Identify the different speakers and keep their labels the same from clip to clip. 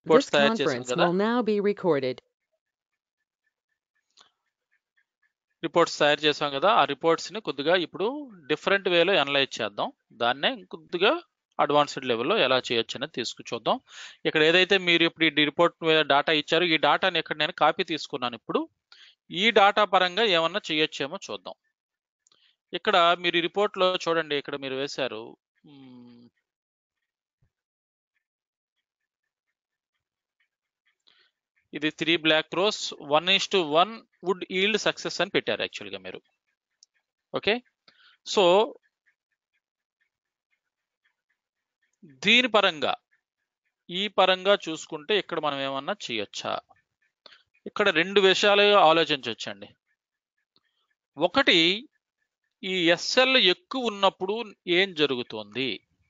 Speaker 1: Reports
Speaker 2: This
Speaker 1: తయారు చేసాం
Speaker 2: conference
Speaker 1: కదా
Speaker 2: will now be recorded.
Speaker 1: Reports తయారు చేసాం కదా ఆ రిపోర్ట్స్ ని కొద్దిగా ఇప్పుడు డిఫరెంట్ వేలో అనలైజ్ చేద్దాం దాన్నే కొద్దిగా అడ్వాన్స్డ్ లెవెల్లో ఎలా చేయొచ్చు అనేది తీసుకు చూద్దాం ఇక్కడ ఏదైతే మీరు ఇప్పుడు ఈ రిపోర్ట్ డేటా ఇచ్చారో ఈ డేటాని ఇక్కడ నేను కాపీ తీసుకున్నాను ఇప్పుడు ఈ డేటా పరంగా ఏమన్నా చేయొచ్చేమో చూద్దాం ఇక్కడ మీరు ఈ రిపోర్ట్ లో చూడండి ఇక్కడ మీరు వేశారు మ్మ్, ఇది three block rows one is to one would yield success అని పెట్టారు యాక్చువల్గా మీరు ఓకే సో దీని పరంగా ఈ పరంగా చూసుకుంటే ఇక్కడ మనం ఏమన్నా చేయొచ్చా ఇక్కడ రెండు విషయాలు ఆలోచించవచ్చండి ఒకటి ఈ ఎస్ఎల్ ఎక్కువ ఉన్నప్పుడు ఏం జరుగుతుంది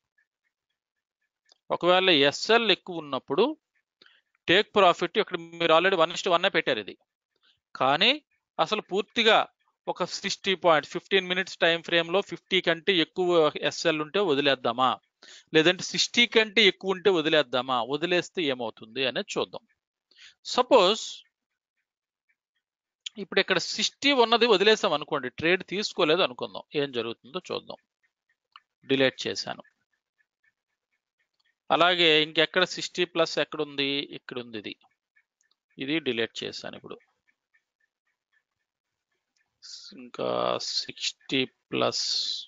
Speaker 1: ఒకవేళ ఎస్ఎల్ ఎక్కువ ఉన్నప్పుడు టేక్ ప్రాఫిట్ ఇక్కడ మీరు ఆల్రెడీ వన్ ఇస్ట్ వన్ పెట్టారు ఇది కానీ అసలు పూర్తిగా ఒక sixty point fifteen minutes time frame లో ఫిఫ్టీ కంటే ఎక్కువ ఎస్ఎల్ ఉంటే వదిలేద్దామా లేదంటే సిక్స్టీ కంటే ఎక్కువ ఉంటే వదిలేద్దామా వదిలేస్తే ఏమవుతుంది అనేది చూద్దాం సపోజ్ ఇప్పుడు ఇక్కడ సిక్స్టీ ఉన్నది వదిలేసాం అనుకోండి ట్రేడ్ తీసుకోలేదు అనుకుందాం ఏం జరుగుతుందో చూద్దాం డిలీట్ చేశాను అలాగే ఇంకెక్కడ సిక్స్టీ ప్లస్ ఎక్కడ ఉంది ఇక్కడ ఉంది ఇది ఇది డిలీట్ చేశాను ఇప్పుడు ఇంకా సిక్స్టీ ప్లస్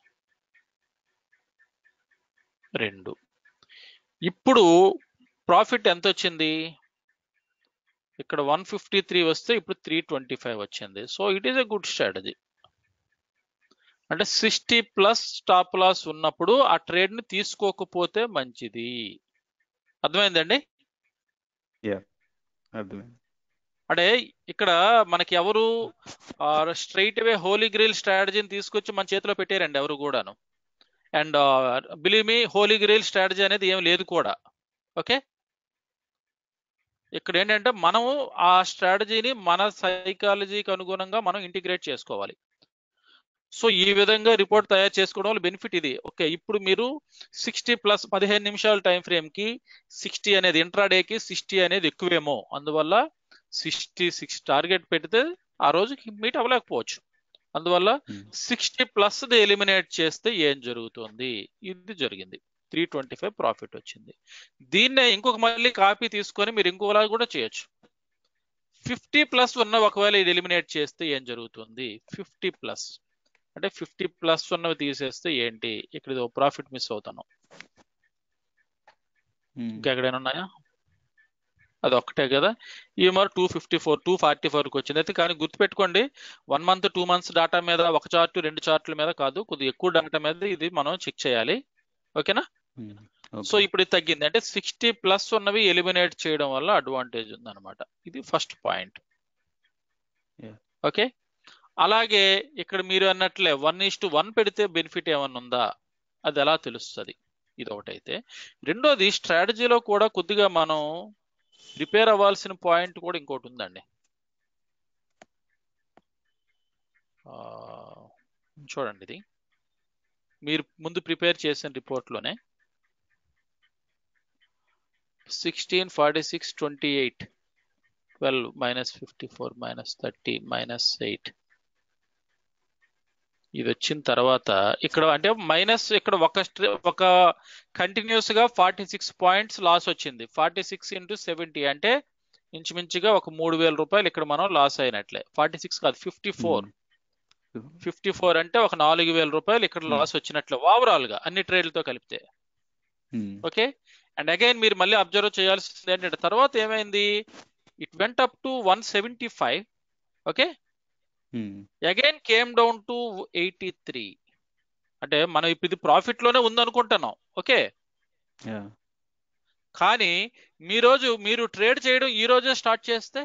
Speaker 1: రెండు ఇప్పుడు ప్రాఫిట్ ఎంత వచ్చింది ఇక్కడ వన్ ఫిఫ్టీ త్రీ వస్తే ఇప్పుడు త్రీ ట్వంటీ ఫైవ్ వచ్చింది so it is a good strategy అంటే సిక్స్టీ ప్లస్ స్టాప్ లాస్ ఉన్నప్పుడు ఆ ట్రేడ్ ని తీసుకోకపోతే మంచిది అర్థమైందండి
Speaker 3: అర్థమైంది
Speaker 1: అంటే ఇక్కడ మనకి ఎవరు స్ట్రైట్ అవే హోలీ గ్రిల్ స్ట్రాటజీని తీసుకొచ్చి మన చేతిలో పెట్టారండి ఎవరు కూడాను and believe me holy grail strategy అనేది ఏం లేదు కూడా ఓకే ఇక్కడ ఏంటంటే మనము ఆ స్ట్రాటజీని మన సైకాలజీకి అనుగుణంగా మనం ఇంటిగ్రేట్ చేసుకోవాలి సో ఈ విధంగా రిపోర్ట్ తయారు చేసుకోవడం వల్ల బెనిఫిట్ ఇది ఓకే ఇప్పుడు మీరు సిక్స్టీ ప్లస్ పదిహేను నిమిషాల టైం ఫ్రేమ్ కి సిక్స్టీ అనేది ఇంట్రాడేకి సిక్స్టీ అనేది ఎక్కువేమో అందువల్ల సిక్స్టీ సిక్స్ టార్గెట్ పెడితే ఆ రోజుకి మీట్ అవ్వలేకపోవచ్చు అందువల్ల సిక్స్టీ ప్లస్ ది ఎలిమినేట్ చేస్తే ఏం జరుగుతుంది ఇది జరిగింది త్రీ ట్వంటీ ఫైవ్ ప్రాఫిట్ వచ్చింది దీన్నే ఇంకొక మళ్ళీ కాపీ తీసుకొని మీరు ఇంకోలా కూడా చేయొచ్చు ఫిఫ్టీ ప్లస్ ఉన్న ఒకవేళ ఇది ఎలిమినేట్ చేస్తే ఏం జరుగుతుంది ఫిఫ్టీ ప్లస్ అంటే ఫిఫ్టీ ప్లస్ ఉన్నవి తీసేస్తే ఏంటి ఇక్కడ ఇది ప్రాఫిట్ మిస్ అవుతాను ఇంకెక్కడైనా ఉన్నాయా అది ఒక్కటే కదా ఈ మరి two fifty four two forty ఫోర్కి వచ్చింది అయితే కానీ గుర్తుపెట్టుకోండి one month two months data మీద ఒక చార్ట్ రెండు చార్ట్ల మీద కాదు కొద్దిగా ఎక్కువ డాటా మీద ఇది మనం చెక్ చేయాలి ఓకేనా సో ఇప్పుడు ఇది తగ్గింది అంటే సిక్స్టీ ప్లస్ ఉన్నవి ఎలిమినేట్ చేయడం వల్ల అడ్వాంటేజ్ ఉంది అనమాట ఇది ఫస్ట్ పాయింట్ ఓకే అలాగే ఇక్కడ మీరు అన్నట్లే వన్ ఇస్ టు వన్ పెడితే బెనిఫిట్ ఏమన్నా ఉందా అది ఎలా తెలుస్తుంది ఇది ఒకటైతే రెండోది స్ట్రాటజీలో కూడా కొద్దిగా మనం రిపేర్ అవ్వాల్సిన పాయింట్ కూడా ఇంకోటి ఉందండి చూడండి ఇది మీరు ముందు ప్రిపేర్ చేసిన రిపోర్ట్లోనే sixteen forty six twenty eight twelve minus fifty four minus thirty minus eight ఇది వచ్చిన తర్వాత ఇక్కడ అంటే మైనస్ ఇక్కడ ఒక ఒక కంటిన్యూస్ గా ఫార్టీ సిక్స్ పాయింట్స్ లాస్ వచ్చింది ఫార్టీ సిక్స్ ఇంటూ సెవెంటీ అంటే ఇంచుమించుగా ఒక మూడు వేల రూపాయలు ఇక్కడ మనం లాస్ అయినట్లే ఫార్టీ సిక్స్ కాదు ఫిఫ్టీ ఫోర్ ఫిఫ్టీ ఫోర్ అంటే ఒక నాలుగు వేల రూపాయలు ఇక్కడ లాస్ వచ్చినట్లే ఓవరాల్ గా అన్ని ట్రేడ్లతో కలిపితే ఓకే అండ్ అగైన్ మీరు మళ్ళీ అబ్జర్వ్ చేయాల్సింది ఏంటంటే తర్వాత ఏమైంది it went up to one seventy five okay again came down to eighty three అంటే మనం ఇప్పుడు ఇది ప్రాఫిట్ లోనే ఉందనుకుంటున్నాం ఓకే కానీ మీ రోజు మీరు ట్రేడ్ చేయడం ఈ రోజే స్టార్ట్ చేస్తే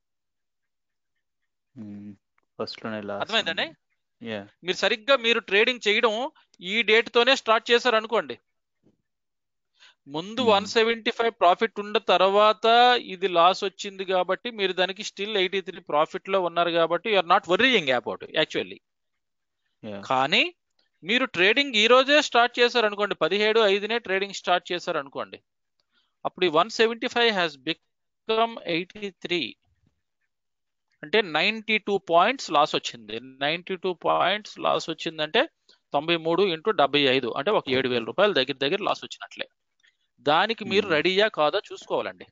Speaker 3: ఫస్ట్ లోనే
Speaker 1: అర్థమైందండి మీరు సరిగ్గా మీరు ట్రేడింగ్ చేయడం ఈ డేట్ తోనే స్టార్ట్ చేశారు అనుకోండి ముందు వన్ సెవెంటీ ఫైవ్ ప్రాఫిట్ ఉన్న తర్వాత ఇది లాస్ వచ్చింది కాబట్టి మీరు దానికి స్టిల్ ఎయిటీ త్రీ ప్రాఫిట్ లో ఉన్నారు కాబట్టి you are not worrying about actually కానీ మీరు ట్రేడింగ్ ఈ రోజే స్టార్ట్ చేశారు అనుకోండి పదిహేడు ఐదునే ట్రేడింగ్ స్టార్ట్ చేశారు అనుకోండి అప్పుడు ఈ one seventy five has become eighty three అంటే నైంటీ టూ పాయింట్స్ లాస్ వచ్చింది నైంటీ టూ పాయింట్స్ లాస్ వచ్చిందంటే తొంభై మూడు ఇంటూ డెబ్బై ఐదు అంటే ఒక ఏడు వేల రూపాయలు దగ్గర దగ్గర లాస్ వచ్చినట్లే దానికి మీరు
Speaker 3: Hmm.
Speaker 1: రెడీయా కాదా చూసుకోవాలండి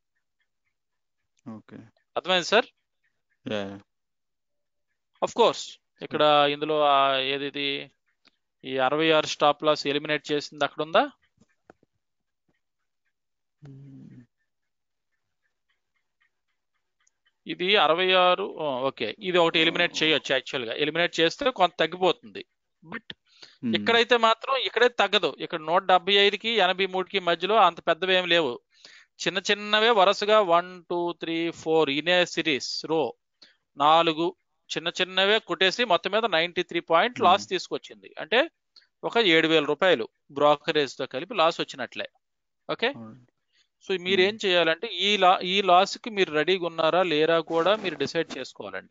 Speaker 3: ఓకే
Speaker 1: అర్థమైంది సార్
Speaker 3: యా
Speaker 1: అఫ్ కోర్స్ ఇక్కడ ఇందులో ఆ ఏది ఇది ఈ అరవై ఆరు స్టాప్ లాస్ ఎలిమినేట్ చేసింది అక్కడ ఉందా ఇది అరవై ఆరు ఓకే ఇది ఒకటి ఎలిమినేట్ చేయొచ్చు యాక్చువల్ గా ఎలిమినేట్ చేస్తే కొంత తగ్గిపోతుంది బట్ ఇక్కడైతే మాత్రం ఇక్కడే తగ్గదు ఇక్కడ నూట డెబ్బై ఐదుకి ఎనభై మూడుకి మధ్యలో అంత పెద్దవి ఏం లేవు చిన్న చిన్నవే వరుసగా one two three four in a series row నాలుగు చిన్న చిన్నవే కొట్టేసి మొత్తం మీద నైన్టీ త్రీ పాయింట్ లాస్ తీసుకొచ్చింది అంటే ఒక ఏడు వేల రూపాయలు బ్రోకరేజ్ తో కలిపి లాస్ వచ్చినట్లే ఓకే సో మీరు ఏం చేయాలంటే ఈ లా ఈ లాస్ కి మీరు రెడీగా ఉన్నారా లేరా కూడా మీరు డిసైడ్ చేసుకోవాలండి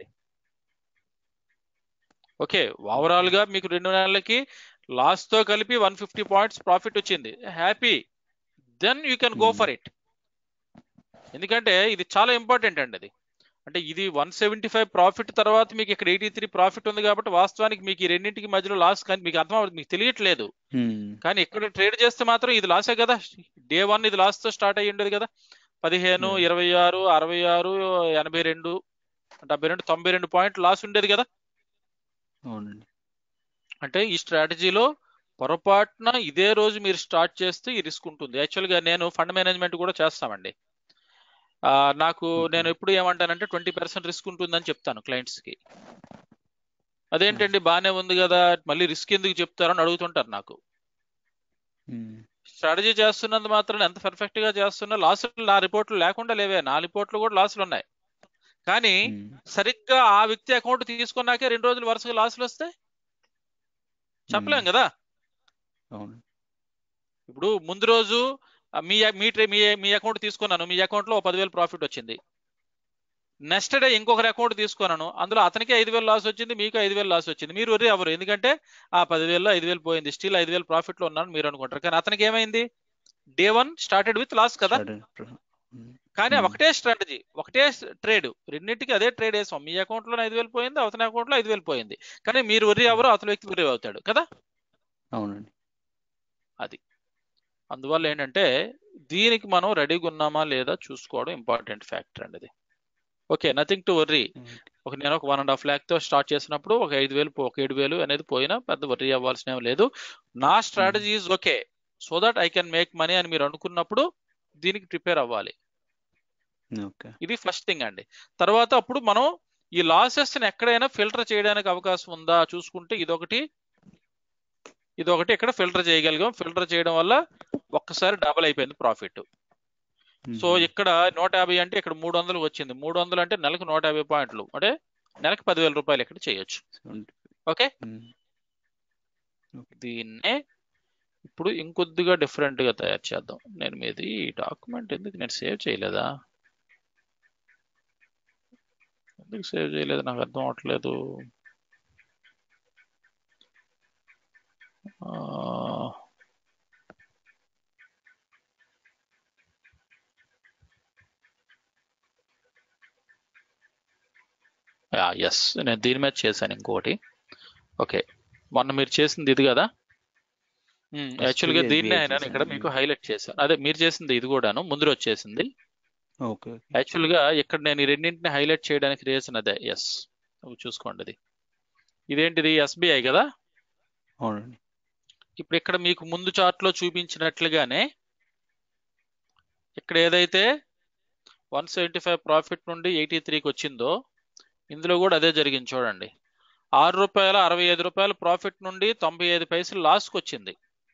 Speaker 1: ఓకే ఓవరాల్ గా మీకు రెండు నెలలకి లాస్ తో కలిపి వన్ ఫిఫ్టీ పాయింట్స్ ప్రాఫిట్ వచ్చింది happy then you can go
Speaker 3: Hmm.
Speaker 1: For it ఎందుకంటే ఇది చాలా ఇంపార్టెంట్ అండి అది అంటే ఇది వన్ సెవెంటీ ఫైవ్ ప్రాఫిట్ తర్వాత మీకు ఇక్కడ ఎయిటీ త్రీ ప్రాఫిట్ ఉంది కాబట్టి వాస్తవానికి మీకు ఈ రెండింటికి మధ్యలో లాస్ కానీ మీకు అర్థం అవ్వదు మీకు తెలియట్లేదు కానీ ఇక్కడ ట్రేడ్ చేస్తే మాత్రం ఇది లాసే కదా డే వన్ ఇది లాస్ తో స్టార్ట్ అయ్యి ఉండేది కదా పదిహేను
Speaker 3: Hmm.
Speaker 1: ఇరవై ఆరు అరవై ఆరు ఎనభై రెండు డెబ్బై రెండు తొంభై రెండు పాయింట్ లాస్ ఉండేది కదా
Speaker 3: అవునండి
Speaker 1: అంటే ఈ స్ట్రాటజీలో పొరపాటున ఇదే రోజు మీరు స్టార్ట్ చేస్తే ఈ రిస్క్ ఉంటుంది యాక్చువల్గా నేను ఫండ్ మేనేజ్మెంట్ కూడా చేస్తామండి ఆ, నాకు
Speaker 3: Okay.
Speaker 1: నేను ఎప్పుడు ఏమంటానంటే ట్వంటీ పర్సెంట్ రిస్క్ ఉంటుందని చెప్తాను క్లయింట్స్ కి అదేంటండి బాగానే ఉంది కదా మళ్ళీ రిస్క్ ఎందుకు చెప్తారని అడుగుతుంటారు నాకు స్ట్రాటజీ చేస్తున్నంత మాత్రం ఎంత పర్ఫెక్ట్ గా చేస్తున్నా లాసులు నా రిపోర్ట్లు లేకుండా లేవే నా రిపోర్ట్లు కూడా లాసులు ఉన్నాయి కానీ సరిగ్గా ఆ వ్యక్తి అకౌంట్ తీసుకున్నాకే రెండు రోజులు వరుసగా లాసులు వస్తే చెప్పలేం కదా
Speaker 3: అవును
Speaker 1: ఇప్పుడు ముందు రోజు ఆ, మీ మీ ట్రే- మీ మీ అకౌంట్ తీసుకున్నాను మీ అకౌంట్ లో ఓ పదివేలు ప్రాఫిట్ వచ్చింది నెక్స్ట్ డే ఇంకొకరి అకౌంట్ తీసుకున్నాను అందులో అతనికి ఐదు వేలు లాస్ వచ్చింది మీకు ఐదు వేలు లాస్ వచ్చింది మీరు వరి ఎవరు ఎందుకంటే ఆ పదివేలలో ఐదు వేలు పోయింది స్టిల్ ఐదు వేలు ప్రాఫిట్ లో ఉన్నాను మీరు అనుకుంటారు కానీ అతనికి ఏమైంది day one started with loss కదా కానీ
Speaker 3: Hmm.
Speaker 1: ఒకటే స్ట్రాటజీ ఒకటే ట్రేడ్ రెండింటికి అదే ట్రేడ్ వేసాం మీ అకౌంట్ లో ఐదు వేలు పోయింది అతని అకౌంట్ లో ఐదు వేలు పోయింది కానీ మీరు వరి ఎవరు అతని వ్యక్తి వరి అవుతాడు కదా
Speaker 3: అవునండి
Speaker 1: అందువల్ల ఏంటంటే దీనికి మనం రెడీగా ఉన్నామా లేదా చూసుకోవడం ఇంపార్టెంట్ ఫ్యాక్టర్ అండి ఇది ఓకే నథింగ్ టు వర్రీ ఒక నేను ఒక వన్ అండ్ హాఫ్ ల్యాక్ తో స్టార్ట్ చేసినప్పుడు ఒక ఐదు వేలు పో- ఒక ఏడు వేలు అనేది పోయినా పెద్ద వర్రీ అవ్వాల్సిన ఏం లేదు నా strategy is okay so that I can make money అని మీరు అనుకున్నప్పుడు దీనికి ప్రిపేర్ అవ్వాలి
Speaker 3: ఓకే
Speaker 1: ఇది ఫస్ట్ థింగ్ అండి తర్వాత అప్పుడు మనం ఈ లాసెస్ ని ఎక్కడైనా ఫిల్టర్ చేయడానికి అవకాశం ఉందా చూసుకుంటే ఇదొకటి ఇదొకటి ఇక్కడ ఫిల్టర్ చేయగలిగాం ఫిల్టర్ చేయడం వల్ల ఒక్కసారి డబుల్ అయిపోయింది ప్రాఫిట్ సో ఇక్కడ నూట యాభై అంటే ఇక్కడ మూడు వందలు వచ్చింది మూడు వందలు అంటే నెలకు నూట యాభై పాయింట్లు అంటే నెలకు పదివేల రూపాయలు ఇక్కడ చేయొచ్చు ఓకే దీన్నే ఇప్పుడు ఇంకొద్దిగా డిఫరెంట్ గా తయారు చేద్దాం నేను మీది ఈ డాక్యుమెంట్ ఎందుకు నేను సేవ్ చేయలేదా ఎందుకు సేవ్ చేయలేదు నాకు అర్థం అవట్లేదు ఎస్ నేను దీని మీద చేశాను ఇంకోటి ఓకే మొన్న మీరు చేసింది ఇది కదా యాక్చువల్ గా
Speaker 3: SBI
Speaker 1: దీన్నే ఆయన
Speaker 3: చేశాను.
Speaker 1: ఇక్కడ మీకు హైలైట్ చేశాను అదే మీరు చేసింది ఇది కూడాను ముందు రోజు చేసింది
Speaker 3: ఓకే
Speaker 1: యాక్చువల్ గా ఇక్కడ నేను ఈ రెండింటిని హైలైట్ చేయడానికి రీజన్ అదే ఎస్ చూసుకోండి ఇది ఇదేంటిది ఎస్బీఐ కదా
Speaker 3: అవునండి
Speaker 1: ఇప్పుడు ఇక్కడ మీకు ముందు చార్ట్ లో చూపించినట్లుగానే ఇక్కడ ఏదైతే వన్ సెవెంటీ ఫైవ్ ప్రాఫిట్ నుండి ఎయిటీ త్రీకి వచ్చిందో ఇందులో కూడా అదే జరిగింది చూడండి ఆరు రూపాయల అరవై ఐదు రూపాయల ప్రాఫిట్ నుండి తొంభై ఐదు పైసలు లాస్కి వచ్చింది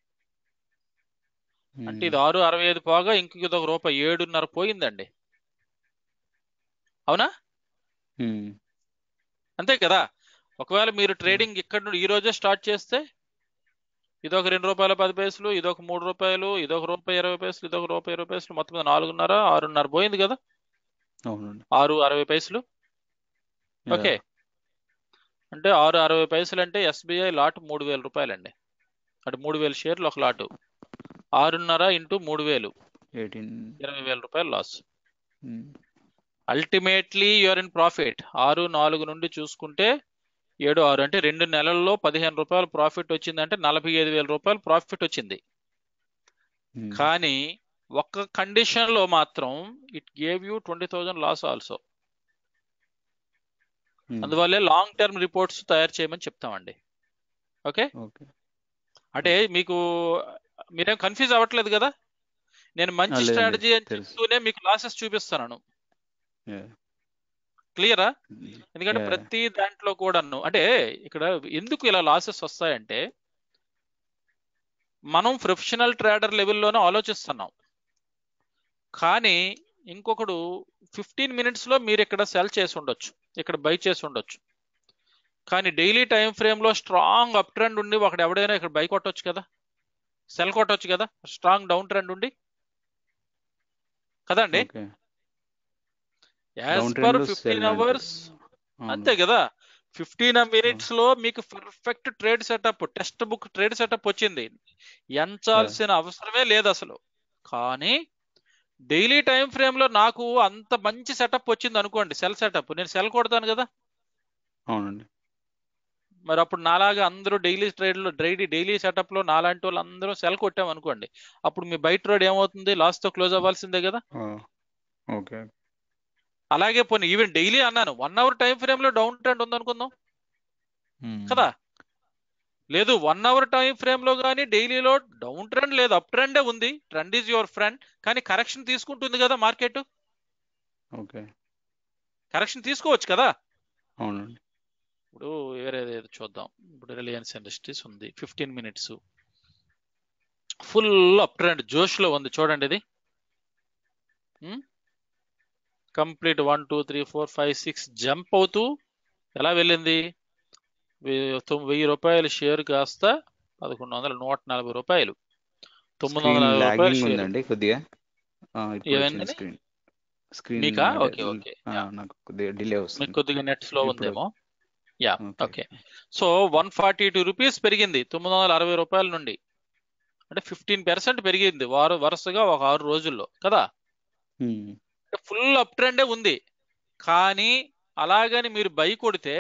Speaker 1: అంటే ఇది ఆరు అరవై ఐదు పోగా ఇంక ఇది ఒక రూపాయి ఏడున్నర పోయిందండి అవునా
Speaker 3: మ్మ్.
Speaker 1: అంతే కదా ఒకవేళ మీరు ట్రేడింగ్ ఇక్కడ నుండి ఈ రోజే స్టార్ట్ చేస్తే ఇదొక రెండు రూపాయల పది పైసలు ఇదొక మూడు రూపాయలు ఇదొక రూపాయి ఇరవై పైసలు ఇదొక రూపాయి ఇరవై పైసలు మొత్తం మీద నాలుగున్నర ఆరున్నర పోయింది కదా
Speaker 3: అవునండి
Speaker 1: ఆరు అరవై పైసలు ఓకే అంటే ఆరు అరవై పైసలు అంటే ఎస్బీఐ లాట్ మూడు వేల రూపాయలండి అంటే మూడు వేల షేర్లు ఒక లాటు ఆరున్నర ఇంటూ మూడు వేలు
Speaker 3: ఎయిటీన్
Speaker 1: ఇరవై వేల రూపాయలు loss ultimately you are in profit ఆరు నాలుగు నుండి చూసుకుంటే ఏడు ఆరు అంటే రెండు నెలల్లో పదిహేను రూపాయలు ప్రాఫిట్ వచ్చిందంటే నలభై ఐదు వేల రూపాయలు ప్రాఫిట్ వచ్చింది కానీ ఒక్క కండిషన్ లో మాత్రం it gave you twenty thousand loss also అందువల్లే లాంగ్ టర్మ్ రిపోర్ట్స్ తయారు చేయమని చెప్తామండి ఓకే
Speaker 3: ఓకే
Speaker 1: అంటే మీకు మీరేం కన్ఫ్యూజ్ అవ్వట్లేదు కదా నేను మంచి
Speaker 3: లేదు,
Speaker 1: స్ట్రాటజీ అని
Speaker 3: తెలుసు.
Speaker 1: చెప్తూనే మీకు లాసెస్ చూపిస్తున్నాను
Speaker 3: Yeah.
Speaker 1: క్లియరా ఎందుకంటే
Speaker 3: Yeah.
Speaker 1: ప్రతి దాంట్లో కూడాను అంటే ఇక్కడ ఎందుకు ఇలా లాసెస్ వస్తాయంటే మనం ప్రొఫెషనల్ ట్రేడర్ లెవెల్లోనే ఆలోచిస్తున్నాం కానీ ఇంకొకడు ఫిఫ్టీన్ మినిట్స్ లో మీరు ఇక్కడ సెల్ చేసి ఉండొచ్చు ఇక్కడ బై చేసి ఉండొచ్చు కానీ డైలీ టైం ఫ్రేమ్ లో స్ట్రాంగ్ అప్ ట్రెండ్ ఉండి ఒకడు ఎవడైనా ఇక్కడ బై కొట్టొచ్చు కదా సెల్ కొట్టొచ్చు కదా స్ట్రాంగ్ డౌన్ ట్రెండ్ ఉండి కదండి
Speaker 3: okay
Speaker 1: as
Speaker 3: Down
Speaker 1: per
Speaker 3: trend లో
Speaker 1: ఫిఫ్టీన్
Speaker 3: sell అంటే-
Speaker 1: అవర్స్
Speaker 3: అవును.
Speaker 1: అంతే కదా ఫిఫ్టీన్ మినిట్స్ లో మీకు perfect trade setup text book trade setup వచ్చింది ఎంచాల్సిన అవసరమే లేదు అసలు కానీ డైలీ టైం ఫ్రేమ్ లో నాకు అంత మంచి సెటప్ వచ్చింది అనుకోండి సెల్ సెటప్ నేను సెల్ కొడతాను కదా
Speaker 3: అవునండి
Speaker 1: మరి అప్పుడు నాలాగా అందరూ డైలీ ట్రేడ్ లో డైలీ డైలీ సెటప్ లో నాలాంటి వాళ్ళు అందరూ సెల్ కొట్టాం అనుకోండి అప్పుడు మీ బయట ట్రేడ్ ఏమవుతుంది లాస్ తో క్లోజ్ అవ్వాల్సిందే కదా
Speaker 3: ఆ, ఓకే
Speaker 1: అలాగే పోనీ ఈవెన్ డైలీ అన్నాను వన్ అవర్ టైం ఫ్రేమ్ లో డౌన్ ట్రెండ్ ఉందనుకుందాం
Speaker 3: మ్మ్.
Speaker 1: కదా లేదు వన్ అవర్ టైం ఫ్రేమ్ లో కానీ డైలీలో డౌన్ ట్రెండ్ లేదు అప్ ట్రెండే ఉంది ట్రెండ్ ఈజ్ యువర్ ఫ్రెండ్ కానీ కరెక్షన్ తీసుకుంటుంది కదా మార్కెట్
Speaker 3: ఓకే
Speaker 1: కరెక్షన్ తీసుకోవచ్చు కదా
Speaker 3: అవునండి
Speaker 1: ఇప్పుడు వేరేది ఏదో చూద్దాం ఇప్పుడు రిలయన్స్ ఇండస్ట్రీస్ ఉంది fifteen minutes full up trend జోష్ లో ఉంది చూడండి ఇది complete one two three four five six jump అవుతూ ఎలా వెళ్ళింది వెయ్యి తొమ్- వెయ్యి రూపాయల షేర్ కాస్త పదకొండు వందల నూట నలభై రూపాయలు తొమ్మిది వందల
Speaker 3: స్క్రీన్
Speaker 1: నలభై రూపాయల
Speaker 3: లాగింగ్
Speaker 1: షేర్
Speaker 3: ఉందండి కొద్దిగా ఆ, ఇప్పుడు
Speaker 1: ఏమైంది?
Speaker 3: వచ్చింది స్క్రీన్ స్క్రీన్
Speaker 1: మీకా?
Speaker 3: అదే,
Speaker 1: ఓకే, ఓకే.
Speaker 3: ఆ,
Speaker 1: యా.
Speaker 3: నాకు కొద్దిగా డిలే
Speaker 1: మీకు
Speaker 3: వస్తుంది
Speaker 1: కొద్దిగా నెట్ స్లో
Speaker 3: ఇప్పుడు
Speaker 1: ఉందేమో yeah
Speaker 3: okay.
Speaker 1: Okay so one forty two rupees పెరిగింది తొమ్మిది వందల అరవై రూపాయల నుండి అంటే ఫిఫ్టీన్ పర్సెంట్ పెరిగింది వారు వరుసగా ఒక ఆరు రోజుల్లో కదా
Speaker 3: మ్మ్.
Speaker 1: ఫుల్ అప్ ట్రెండే ఉంది కానీ అలాగని మీరు బై కొడితే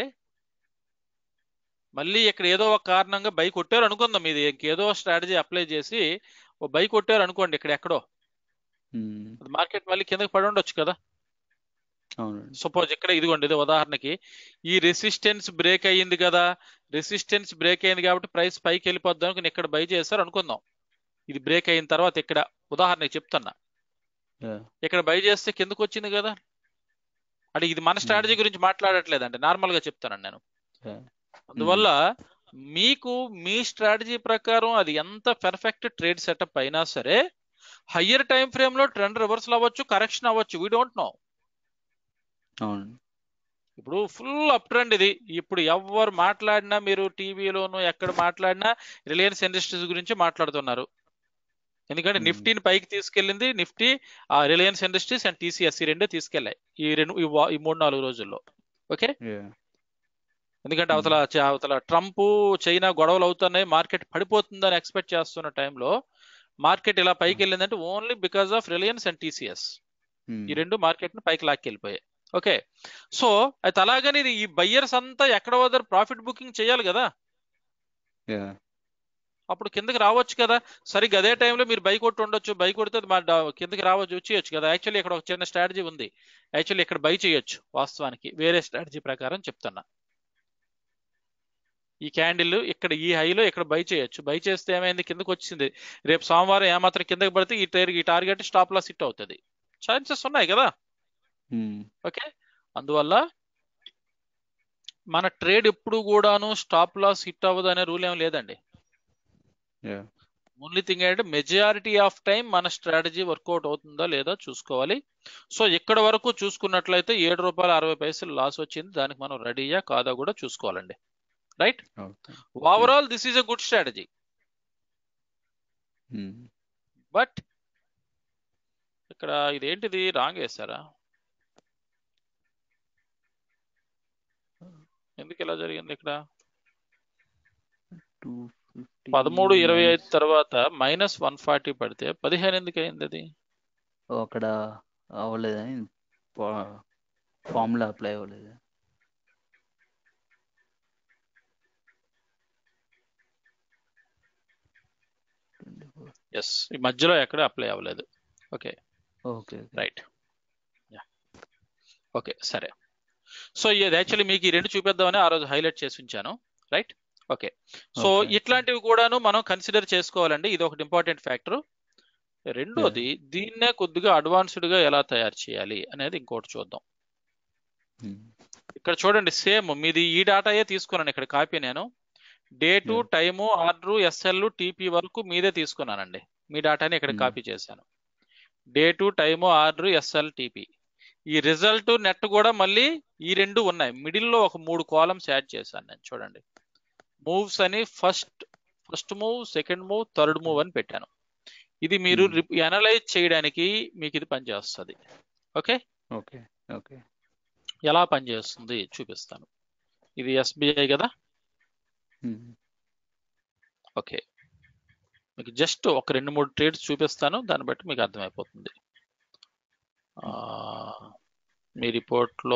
Speaker 1: మళ్ళీ ఇక్కడ ఏదో ఒక కారణంగా బై కొట్టారు అనుకుందాం ఇది ఇంకేదో స్ట్రాటజీ అప్లై చేసి ఓ బై కొట్టారు అనుకోండి ఇక్కడ ఎక్కడో
Speaker 3: మ్మ్.
Speaker 1: మార్కెట్ మళ్ళీ కిందకి పడి ఉండొచ్చు కదా
Speaker 3: అవునండి
Speaker 1: సపోజ్ ఇక్కడ ఇదిగోండి ఇది ఉదాహరణకి ఈ రెసిస్టెన్స్ బ్రేక్ అయ్యింది కదా రెసిస్టెన్స్ బ్రేక్ అయింది కాబట్టి ప్రైస్ పైకి వెళ్ళిపోద్దాం అనుకుని ఇక్కడ బై చేశారు అనుకుందాం ఇది బ్రేక్ అయిన తర్వాత ఇక్కడ ఉదాహరణకి చెప్తున్నా
Speaker 3: యా.
Speaker 1: ఇక్కడ బై చేస్తే కిందకు వచ్చింది కదా అంటే ఇది మన స్ట్రాటజీ గురించి మాట్లాడట్లేదండి నార్మల్ గా చెప్తానండి నేను
Speaker 3: యా.
Speaker 1: అందువల్ల మీకు మీ స్ట్రాటజీ ప్రకారం అది ఎంత పెర్ఫెక్ట్ ట్రేడ్ సెటప్ అయినా సరే హయ్యర్ టైం ఫ్రేమ్ లో ట్రెండ్ రివర్సల్ అవ్వచ్చు కరెక్షన్ అవ్వచ్చు వీ డోంట్ నో
Speaker 3: అవునండి
Speaker 1: ఇప్పుడు ఫుల్ అప్ ట్రెండ్ ఇది ఇప్పుడు ఎవరు మాట్లాడినా మీరు టీవీలోను ఎక్కడ మాట్లాడినా రిలయన్స్ ఇండస్ట్రీస్ గురించి మాట్లాడుతున్నారు ఎందుకంటే
Speaker 3: Hmm.
Speaker 1: నిఫ్టీని పైకి తీసుకెళ్ళింది నిఫ్టీ ఆ రిలయన్స్ ఇండస్ట్రీస్ అండ్ టీసీఎస్ ఈ రెండే తీసుకెళ్ళాయి ఈ రెండు ఈ వా- ఈ మూడు నాలుగు రోజుల్లో ఓకే
Speaker 3: యా.
Speaker 1: ఎందుకంటే
Speaker 3: Hmm.
Speaker 1: అవతల చ- అవతల ట్రంప్ చైనా గొడవలు అవుతున్నాయి మార్కెట్ పడిపోతుందని ఎక్స్పెక్ట్ చేస్తున్న టైంలో మార్కెట్ ఇలా పైకి వెళ్ళిందంటే only because of Reliance and TCS
Speaker 3: hmm.
Speaker 1: ఈ రెండు మార్కెట్ ని పైకి లాక్కెళ్ళిపోయాయి ఓకే సో అయితే అలాగని ఇది ఈ బయ్యర్స్ అంతా ఎక్కడ వదర్ ప్రాఫిట్ బుకింగ్ చేయాలి కదా
Speaker 3: యా.
Speaker 1: అప్పుడు కిందకి రావచ్చు కదా సరిగ్గా అదే టైంలో మీరు బై కొట్టి ఉండొచ్చు బై కొడితే అది మా డా- కిందకి రావచ్చు వచ్చేయచ్చు కదా యాక్చువల్లీ ఇక్కడ ఒక చిన్న స్ట్రాటజీ ఉంది యాక్చువల్లీ ఇక్కడ బై చేయొచ్చు వాస్తవానికి వేరే స్ట్రాటజీ ప్రకారం చెప్తున్నా ఈ క్యాండిల్ ఇక్కడ ఈ హైలో ఇక్కడ బై చేయొచ్చు బై చేస్తే ఏమైంది కిందకి వచ్చింది రేపు సోమవారం ఏమాత్రం కిందకి పడితే ఈ టైర్ ఈ టార్గెట్ స్టాప్ లాస్ హిట్ అవుతుంది ఛాన్సెస్ ఉన్నాయి కదా
Speaker 3: మ్మ్.
Speaker 1: ఓకే అందువల్ల మన ట్రేడ్ ఎప్పుడు కూడాను స్టాప్ లాస్ హిట్ అవ్వదు అనే రూల్ ఏం లేదండి
Speaker 3: యా.
Speaker 1: ఓన్లీ థింగ్ ఏంటంటే మెజారిటీ ఆఫ్ టైం మన స్ట్రాటజీ వర్కౌట్ అవుతుందా లేదా చూసుకోవాలి సో ఇక్కడ వరకు చూసుకున్నట్లయితే ఏడు రూపాయల అరవై పైసలు లాస్ వచ్చింది దానికి మనం రెడీయా కాదా కూడా చూసుకోవాలండి right
Speaker 3: okay
Speaker 1: overall this is a good strategy
Speaker 3: hmm.
Speaker 1: But ఇక్కడ ఇదేంటిది రాంగ్ వేస్తారా ఎందుకు ఇలా జరిగింది ఇక్కడ
Speaker 3: టూ ఫిఫ్టీ
Speaker 1: పదమూడు ఇరవై ఐదు తర్వాత మైనస్ వన్ ఫార్టీ పడితే పదిహేను ఎందుకు అయింది అది
Speaker 3: అక్కడ అవ్వలేదని ఫార్ములా అప్లై అవ్వలేదు
Speaker 1: ఎస్ ఈ మధ్యలో ఎక్కడ అప్లై అవ్వలేదు ఓకే
Speaker 3: ఓకే
Speaker 1: రైట్ ఓకే సరే సో ఇది యాక్చువల్లీ మీకు ఈ రెండు చూపిద్దామని ఆ రోజు హైలైట్ చేసి ఉంచాను రైట్ ఓకే సో
Speaker 3: Okay.
Speaker 1: ఇట్లాంటివి కూడాను మనం కన్సిడర్ చేసుకోవాలండి ఇది ఒకటి ఇంపార్టెంట్ ఫ్యాక్టర్ రెండోది దీన్నే కొద్దిగా అడ్వాన్స్డ్ గా ఎలా తయారు చేయాలి అనేది ఇంకోటి చూద్దాం ఇక్కడ చూడండి సేమ్ మీది ఈ డాటాయే తీసుకున్నాను ఇక్కడ కాపీ నేను date
Speaker 3: Yeah.
Speaker 1: Time order SL TP వరకు మీదే తీసుకున్నానండి మీ డాటాని ఇక్కడ
Speaker 3: Hmm.
Speaker 1: కాపీ చేశాను date time order SL TP ఈ రిజల్ట్ నెట్ కూడా మళ్ళీ ఈ రెండు ఉన్నాయి మిడిల్ లో ఒక మూడు కాలమ్స్ యాడ్ చేశాను నేను చూడండి మూవ్స్ అని first first move second move third move అని పెట్టాను ఇది మీరు
Speaker 3: Hmm.
Speaker 1: అనలైజ్ చేయడానికి మీకు ఇది పనిచేస్తుంది ఓకే
Speaker 3: ఓకే ఓకే
Speaker 1: ఎలా పనిచేస్తుంది చూపిస్తాను ఇది ఎస్బీఐ కదా ఓకే మీకు జస్ట్ ఒక రెండు మూడు ట్రేడ్స్ చూపిస్తాను దాన్ని బట్టి మీకు అర్థమైపోతుంది ఆ, మీ రిపోర్ట్లో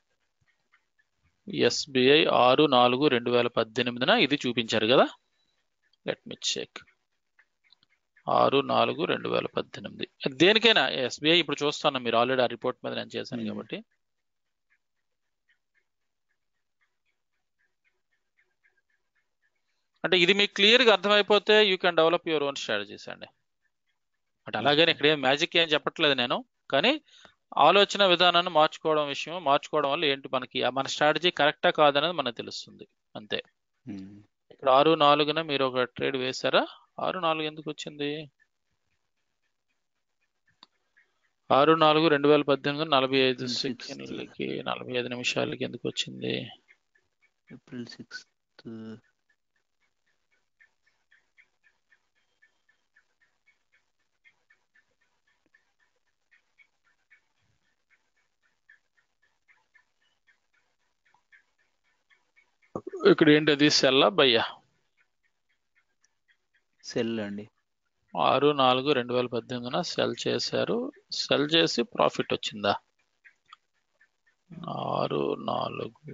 Speaker 1: ఎస్బీఐ ఆరు నాలుగు రెండు వేల పద్దెనిమిదిన ఇది చూపించారు కదా లెట్ మీ చెక్ ఆరు నాలుగు రెండు వేల పద్దెనిమిది దేనికైనా ఎస్బీఐ ఇప్పుడు చూస్తాను మీరు ఆల్రెడీ ఆ రిపోర్ట్ మీద నేను చేశాను
Speaker 3: Hmm.
Speaker 1: కాబట్టి అంటే ఇది మీకు క్లియర్గా అర్థమైపోతే you can develop your own strategies అండి అంటే అలాగని ఇక్కడ ఏం మ్యాజిక్ ఏం చెప్పట్లేదు నేను కానీ ఆలోచన విధానాన్ని మార్చుకోవడం విషయం మార్చుకోవడం వల్ల ఏంటి మనకి ఆ మన స్ట్రాటజీ కరెక్టా కాదనేది మనకు తెలుస్తుంది అంతే ఇక్కడ ఆరు నాలుగున మీరు ఒక ట్రేడ్ వేశారా ఆరు నాలుగు ఎందుకు వచ్చింది ఆరు నాలుగు రెండు వేల పద్దెనిమిది నలభై ఐదు
Speaker 3: Sixth.
Speaker 1: సెకండ్లకి నలభై ఐదు నిమిషాలకి ఎందుకు వచ్చింది
Speaker 3: ఏప్రిల్ సిక్స్త్
Speaker 1: ఇక్కడ ఏంటి అది సెల్లా బయ్యా
Speaker 3: సెల్ అండి
Speaker 1: ఆరు నాలుగు రెండు వేల పద్దెనిమిదిన సెల్ చేశారు సెల్ చేసి ప్రాఫిట్ వచ్చిందా ఆరు నాలుగు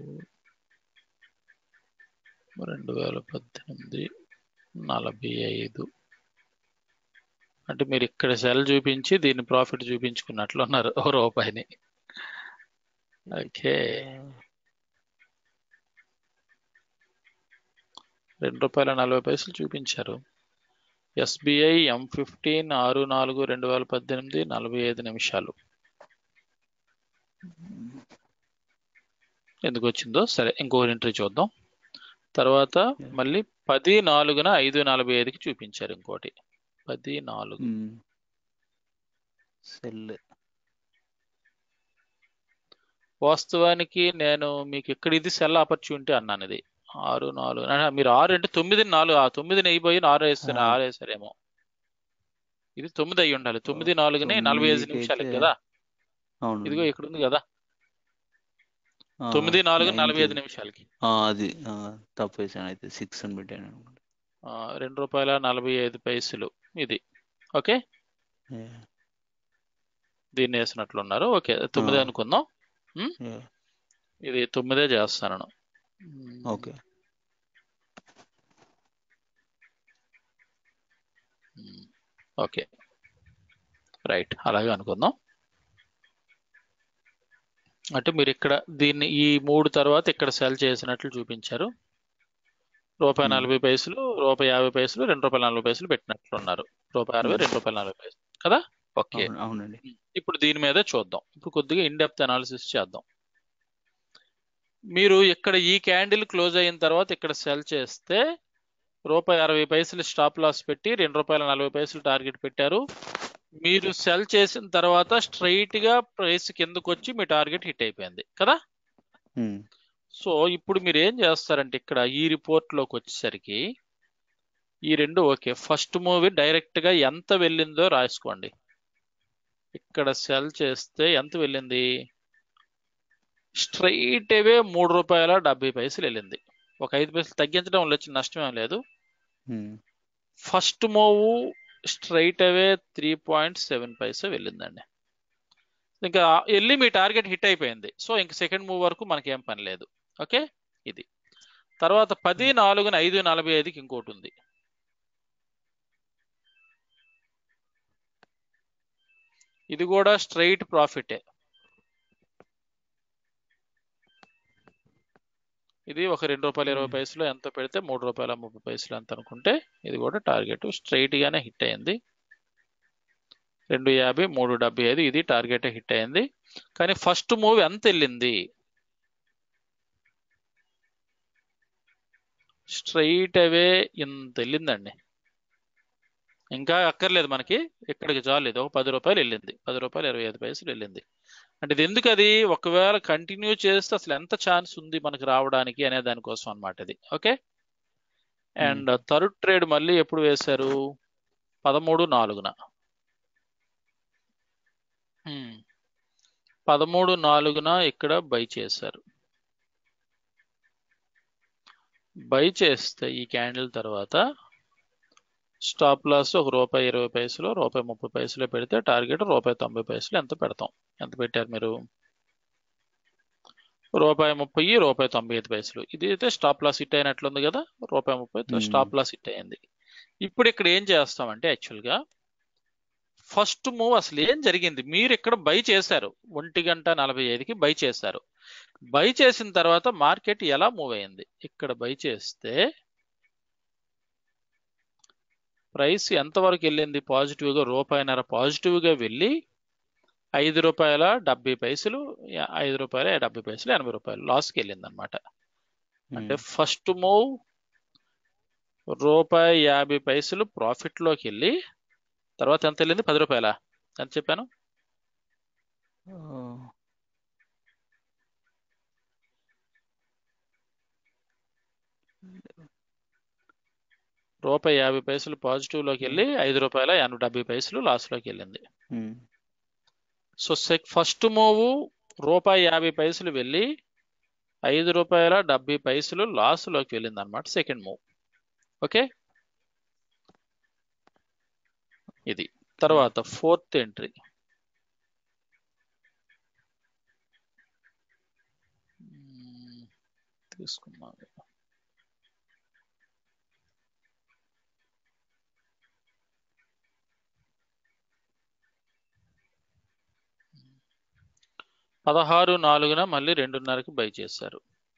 Speaker 1: రెండు వేల పద్దెనిమిది నలభై ఐదు అంటే మీరు ఇక్కడ సెల్ చూపించి దీన్ని ప్రాఫిట్ చూపించుకున్నట్లున్నారు ఓ రూపాయిని ఓకే రెండు రూపాయల నలభై పైసలు చూపించారు ఎస్బీఐ ఎం ఫిఫ్టీన్ ఆరు నాలుగు రెండు వేల పద్దెనిమిది నలభై ఐదు నిమిషాలు ఎందుకు వచ్చిందో సరే ఇంకో ఎంట్రీ చూద్దాం తర్వాత మళ్ళీ పది నాలుగున ఐదు నలభై ఐదుకి చూపించారు ఇంకోటి పది నాలుగు
Speaker 3: సెల్
Speaker 1: వాస్తవానికి నేను మీకు ఇక్కడ ఇది సెల్ ఆపర్చునిటీ అన్నాను ఇది ఆరు నాలుగు ఆహా, మీరు ఆరు అంటే తొమ్మిది నాలుగు ఆ తొమ్మిదిని అయిపోయి ఆరు వేస్తారు
Speaker 3: ఆ.
Speaker 1: ఆరు వేసారేమో ఇది తొమ్మిది అయి ఉండాలి తొమ్మిది నాలుగుని నలభై ఐదు
Speaker 3: తొమ్మిదికి
Speaker 1: నిమిషాలకి
Speaker 3: అయితే-
Speaker 1: కదా
Speaker 3: అవును
Speaker 1: ఇదిగో ఇక్కడ ఉంది కదా
Speaker 3: ఆ,
Speaker 1: తొమ్మిది నాలుగు
Speaker 3: nine
Speaker 1: నలభై ఐదు
Speaker 3: కి-
Speaker 1: నిమిషాలకి
Speaker 3: ఆ, అది ఆ, తప్పు వేసాను అయితే సిక్స్ అని పెట్టాను అనుకుంటా
Speaker 1: ఆ, రెండు రూపాయల నలభై ఐదు పైసలు ఇది ఓకే
Speaker 3: Yeah,
Speaker 1: దీన్ని వేసినట్లున్నారు ఓకే తొమ్మిది
Speaker 3: ఆ.
Speaker 1: అనుకుందాం
Speaker 3: yeah,
Speaker 1: ఇది తొమ్మిదే చేస్తాను
Speaker 3: ఓకే
Speaker 1: ఓకే రైట్ అలాగే అనుకుందాం అంటే మీరు ఇక్కడ దీన్ని ఈ మూడు తర్వాత ఇక్కడ సెల్ చేసినట్లు చూపించారు రూపాయి
Speaker 3: Hmm.
Speaker 1: నలభై పైసలు రూపాయి యాభై పైసలు రెండు రూపాయల నలభై పైసలు పెట్టినట్లు ఉన్నారు రూపాయి అరవై
Speaker 3: Hmm.
Speaker 1: రెండు రూపాయల నలభై పైసలు కదా ఓకే
Speaker 3: అవును అవునండి
Speaker 1: ఇప్పుడు దీని మీద చూద్దాం ఇప్పుడు కొద్దిగా ఇన్ డెప్త్ అనాలిసిస్ చేద్దాం మీరు ఇక్కడ ఈ క్యాండిల్ క్లోజ్ అయిన తర్వాత ఇక్కడ సెల్ చేస్తే రూపాయి అరవై పైసలు స్టాప్ లాస్ పెట్టి రెండు రూపాయల నలభై పైసలు టార్గెట్ పెట్టారు మీరు సెల్ చేసిన తర్వాత స్ట్రైట్ గా ప్రైస్ కిందకు వచ్చి మీ టార్గెట్ హిట్ అయిపోయింది కదా
Speaker 3: ఉమ్,
Speaker 1: సో ఇప్పుడు మీరు ఏం చేస్తారంటే ఇక్కడ ఈ రిపోర్ట్ లోకి వచ్చేసరికి ఈ రెండు ఓకే ఫస్ట్ మూవీ డైరెక్ట్ గా ఎంత వెళ్ళిందో రాసుకోండి ఇక్కడ సెల్ చేస్తే ఎంత వెళ్ళింది స్ట్రైట్ అవే మూడు రూపాయల డెబ్బై పైసలు వెళ్ళింది ఒక ఐదు పైసలు తగ్గించడం వల్ల వచ్చిన నష్టం ఏం లేదు
Speaker 3: um,
Speaker 1: first move straight away three point seven పైసా వెళ్ళిందండి ఇంకా వెళ్ళి మీ టార్గెట్ హిట్ అయిపోయింది సో ఇంక సెకండ్ మూవ్ వరకు మనకి ఏం పని లేదు ఓకే ఇది తర్వాత పది నాలుగున ఐదు నలభై ఐదుకి ఇంకోటి ఉంది ఇది కూడా స్ట్రైట్ ప్రాఫిటే ఇది ఒక రెండు రూపాయల ఇరవై
Speaker 3: Hmm.
Speaker 1: పైసలు ఎంత పెడితే మూడు రూపాయల ముప్పై పైసలు ఎంత అనుకుంటే ఇది కూడా టార్గెట్ స్ట్రైట్ గానే హిట్ అయింది రెండు యాభై మూడు డెబ్బై ఐదు ఇది టార్గెట్ హిట్ అయింది కానీ ఫస్ట్ మూవ్ ఎంత వెళ్ళింది స్ట్రైట్ అవే ఇంత వెళ్ళిందండి ఇంకా అక్కర్లేదు మనకి ఇక్కడికి చాలేదు ఒక పది రూపాయలు వెళ్ళింది పది రూపాయలు ఇరవై ఐదు పైసలు వెళ్ళింది అంటే ఇది ఎందుకు అది ఒకవేళ కంటిన్యూ చేస్తే అసలు ఎంత ఛాన్స్ ఉంది మనకి రావడానికి అనే దానికోసం అన్నమాట ఇది ఓకే అండ్ థర్డ్ ట్రేడ్ మళ్ళీ ఎప్పుడు వేశారు పదమూడు నాలుగున హ్మ్. పదమూడు నాలుగున ఇక్కడ బై చేశారు బై చేస్తే ఈ క్యాండిల్ తర్వాత స్టాప్ లాస్ ఒక రూపాయి ఇరవై పైసలు రూపాయి ముప్పై పైసలు పెడితే టార్గెట్ రూపాయి తొంభై పైసలు ఎంత పెడతాం ఎంత పెట్టారు మీరు రూపాయి ముప్పై రూపాయి తొంభై ఐదు పైసలు ఇది అయితే స్టాప్ లాస్ హిట్ అయినట్లుంది కదా రూపాయి ముప్పై
Speaker 3: Hmm.
Speaker 1: స్టాప్ లాస్ హిట్ అయింది ఇప్పుడు ఇక్కడ ఏం చేస్తామంటే యాక్చువల్గా ఫస్ట్ మూవ్ అసలు ఏం జరిగింది మీరు ఇక్కడ బై చేశారు ఒంటి గంట నలభై ఐదుకి బై చేశారు బై చేసిన తర్వాత మార్కెట్ ఎలా మూవ్ అయింది ఇక్కడ బై చేస్తే ప్రైస్ ఎంతవరకు వెళ్ళింది పాజిటివ్గా రూపాయిన్నర పాజిటివ్గా వెళ్ళి ఐదు రూపాయల డెబ్బై పైసలు యా- ఐదు రూపాయల డెబ్బై పైసలు ఎనభై రూపాయలు లాస్కి వెళ్ళింది అనమాట అంటే ఫస్ట్ మూవ్ రూపాయి యాభై పైసలు ప్రాఫిట్లోకి వెళ్ళి తర్వాత ఎంత వెళ్ళింది పది రూపాయల ఎంత చెప్పాను రూపాయి యాభై పైసలు పాజిటివ్లోకి వెళ్ళి ఐదు రూపాయల ఎనభై డెబ్బై పైసలు లాస్లోకి వెళ్ళింది సో సెక్ ఫస్ట్ మూవ్ రూపాయి యాభై పైసలు వెళ్ళి ఐదు రూపాయల డెబ్బై పైసలు లాస్లోకి వెళ్ళింది అనమాట సెకండ్ మూవ్ ఓకే ఇది తర్వాత ఫోర్త్ ఎంట్రీ తీసుకున్నాం పదహారు నాలుగున మళ్ళీ రెండున్నరకి బై చేశారు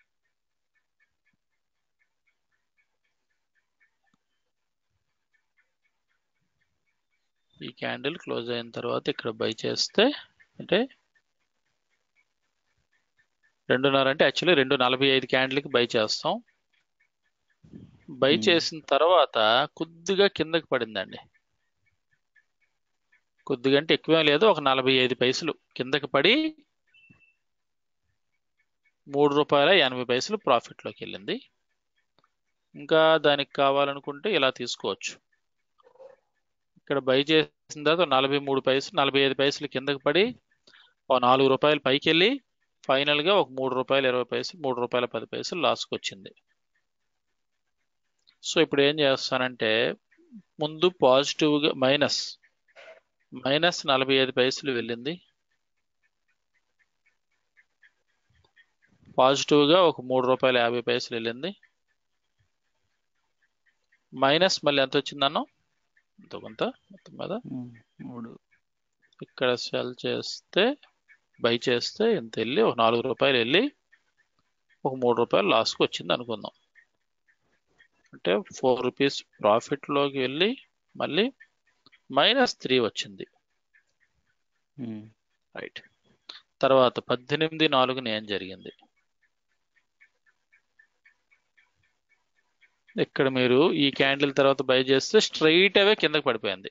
Speaker 1: ఈ క్యాండిల్ క్లోజ్ అయిన తర్వాత ఇక్కడ బై చేస్తే అంటే రెండున్నర అంటే యాక్చువల్లీ రెండు నలభై ఐదు క్యాండిల్కి బై చేస్తాం బై
Speaker 3: Hmm.
Speaker 1: చేసిన తర్వాత కొద్దిగా కిందకి పడిందండి కొద్దిగా అంటే ఎక్కువ లేదు ఒక నలభై ఐదు పైసలు కిందకి పడి మూడు రూపాయల ఎనభై పైసలు ప్రాఫిట్లోకి వెళ్ళింది ఇంకా దానికి కావాలనుకుంటే ఇలా తీసుకోవచ్చు ఇక్కడ బై చేసిన తర్వాత నలభై మూడు పైసలు నలభై ఐదు పైసలు కిందకి పడి ఒక నాలుగు రూపాయలు పైకి వెళ్ళి ఫైనల్గా ఒక మూడు రూపాయలు ఇరవై పైసలు మూడు రూపాయల పది పైసలు లాస్కి వచ్చింది సో ఇప్పుడు ఏం చేస్తానంటే ముందు పాజిటివ్గా మైనస్ మైనస్ నలభై ఐదు పైసలు వెళ్ళింది పాజిటివ్గా ఒక మూడు రూపాయల యాభై పైసలు వెళ్ళింది మైనస్ మళ్ళీ ఎంత వచ్చిందన్నో ఎంతో కొంత మొత్తం మీద
Speaker 3: మూడు
Speaker 1: ఇక్కడ సెల్ చేస్తే బై చేస్తే ఎంత వెళ్ళి ఒక నాలుగు రూపాయలు వెళ్ళి ఒక మూడు రూపాయలు లాస్కి వచ్చింది అనుకుందాం అంటే ఫోర్ రూపీస్ ప్రాఫిట్లోకి వెళ్ళి మళ్ళీ మైనస్ త్రీ వచ్చింది రైట్ తర్వాత పద్దెనిమిది నాలుగున ఏం జరిగింది ఇక్కడ మీరు ఈ క్యాండిల్ తర్వాత బై చేస్తే స్ట్రైట్ అవే కిందకి పడిపోయింది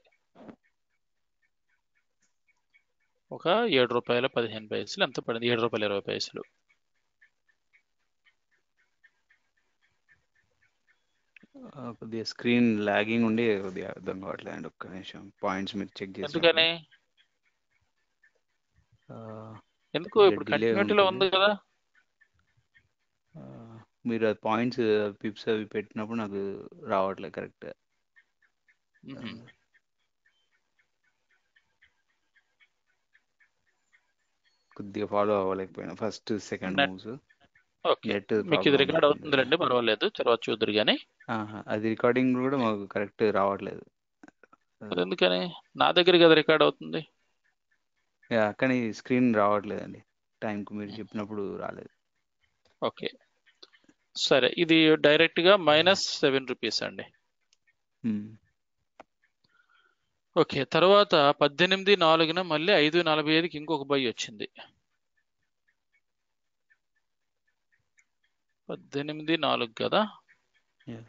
Speaker 1: ఒక ఏడు రూపాయల పదిహేను పైసలు ఎంత పడింది ఏడు రూపాయల ఇరవై పైసలు
Speaker 3: కొద్దిగా స్క్రీన్ లాగింగ్ ఉండి కొద్దిగా అర్థం కావట్లేదు అండి ఒక్క నిమిషం పాయింట్స్ మీరు చెక్ చేసి
Speaker 1: ఎందుకని ఎందుకు ఇప్పుడు
Speaker 3: delay
Speaker 1: కంటిన్యూటీలో ఉంది
Speaker 3: ఉంటుంది.
Speaker 1: కదా
Speaker 3: మీరు ఆ పాయింట్స్ పిప్స్ అవి పెట్టినప్పుడు నాకు రావట్లేదు కరెక్ట్
Speaker 1: మ్మ్.
Speaker 3: కొద్దిగా ఫాలో అవ్వలేకపోయినా first second
Speaker 1: Net-
Speaker 3: moves
Speaker 1: okay
Speaker 3: net
Speaker 1: మీకు ఇది రికార్డ్ అవుతుందిలేండి పర్వాలేదు తర్వాత చూద్దరు కానీ
Speaker 3: అది రికార్డింగ్ కూడా మాకు కరెక్ట్ రావట్లేదు
Speaker 1: మరి ఎందుకని నా దగ్గర కదా రికార్డ్ అవుతుంది
Speaker 3: యా, కానీ స్క్రీన్ రావట్లేదండి టైంకి మీరు చెప్పినప్పుడు రాలేదు
Speaker 1: ఓకే సరే ఇది డైరెక్ట్ గా మైనస్ సెవెన్ రూపీస్ అండి
Speaker 3: మ్మ్.
Speaker 1: ఓకే తర్వాత పద్దెనిమిది నాలుగున మళ్ళీ ఐదు నలభై ఐదుకి ఇంకొక బై వచ్చింది పద్దెనిమిది నాలుగు కదా
Speaker 3: Yeah.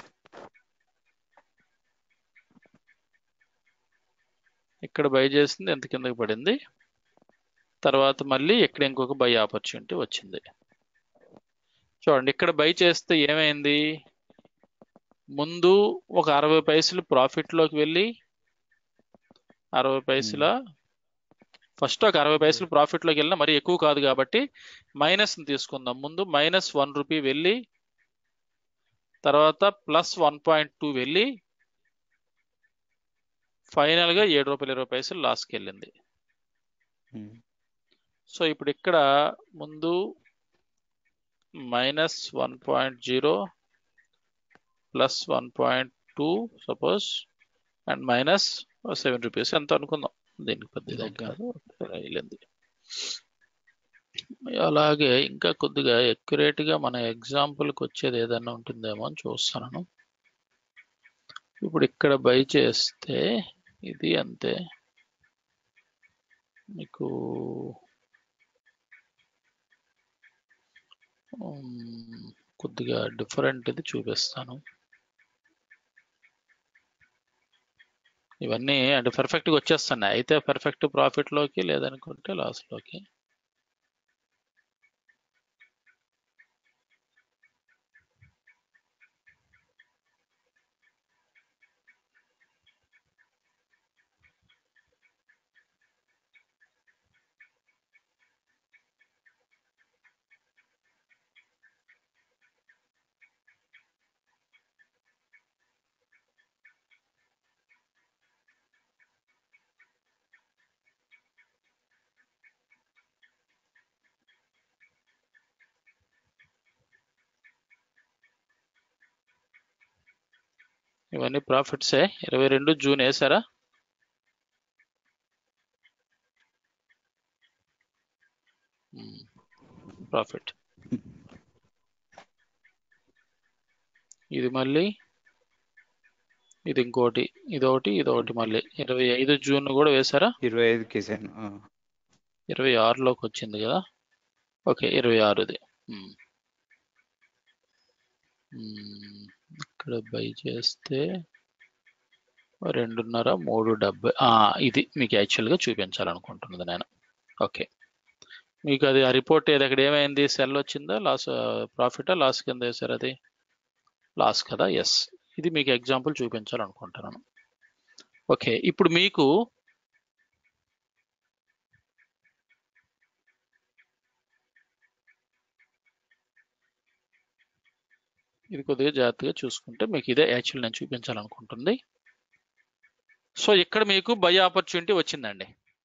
Speaker 1: ఇక్కడ బై చేసింది ఎంత కిందకి పడింది తర్వాత మళ్ళీ ఇక్కడ ఇంకొక బై ఆపర్చునిటీ వచ్చింది చూడండి ఇక్కడ బై చేస్తే ఏమైంది ముందు ఒక అరవై పైసలు ప్రాఫిట్ లోకి వెళ్ళి అరవై పైసల ఫస్ట్ ఒక అరవై పైసలు ప్రాఫిట్ లోకి వెళ్ళినా మరి ఎక్కువ కాదు కాబట్టి మైనస్ తీసుకుందాం ముందు మైనస్ వన్ రూపీ వెళ్ళి తర్వాత ప్లస్ వన్ పాయింట్ టూ వెళ్ళి ఫైనల్ గా ఏడు రూపాయలు ఇరవై పైసలు లాస్కి వెళ్ళింది
Speaker 3: మ్మ్.
Speaker 1: సో ఇప్పుడు ఇక్కడ ముందు minus one point zero plus one point two suppose and minus seven rupees ఎంత అనుకుందాం దీనికి పెద్ద ఇదేం
Speaker 3: Okay.
Speaker 1: కాదు వెళ్ళింది అలాగే ఇంకా కొద్దిగా accurate గా మన ఎగ్జాంపుల్కి వచ్చేది ఏదైనా ఉంటుందేమో అని చూస్తున్నాను ఇప్పుడు ఇక్కడ బై చేస్తే ఇది అంతే మీకు ఉమ్, కొద్దిగా డిఫరెంట్ ఇది చూపిస్తాను ఇవన్నీ అంటే perfect గా వచ్చేస్తున్నాయి అయితే పర్ఫెక్ట్ ప్రాఫిట్ లోకి లేదనుకుంటే లాస్ లోకి ఇవన్నీ ప్రాఫిట్సే ఇరవై రెండు జూన్ వేసారా ప్రాఫిట్ ఇది మళ్ళీ ఇది ఇంకోటి ఇదొకటి ఇదొకటి మళ్ళీ ఇరవై ఐదు జూన్ కూడా వేసారా
Speaker 3: ఇరవై ఐదుకి వేసాను ఆ.
Speaker 1: ఇరవై ఆరులోకి వచ్చింది కదా ఓకే ఇరవై ఆరుది మ్మ్. మ్మ్. ఇక్కడ బై చేస్తే రెండున్నర మూడు డెబ్బై ఆ, ఇది మీకు యాక్చువల్గా చూపించాలనుకుంటున్నది నేను ఓకే మీకు అది ఆ రిపోర్ట్ ఏది అక్కడ ఏమైంది సెల్ వచ్చిందా లాస్ ప్రాఫిటా లాస్ కింద వేసారు అది లాస్ కదా ఎస్ ఇది మీకు ఎగ్జాంపుల్ చూపించాలనుకుంటున్నాను ఓకే ఇప్పుడు మీకు ఇది కొద్దిగా జాగ్రత్తగా చూసుకుంటే మీకు ఇదే యాక్చువల్ నేను చూపించాలనుకుంటుంది సో ఇక్కడ మీకు బై ఆపర్చునిటీ వచ్చిందండి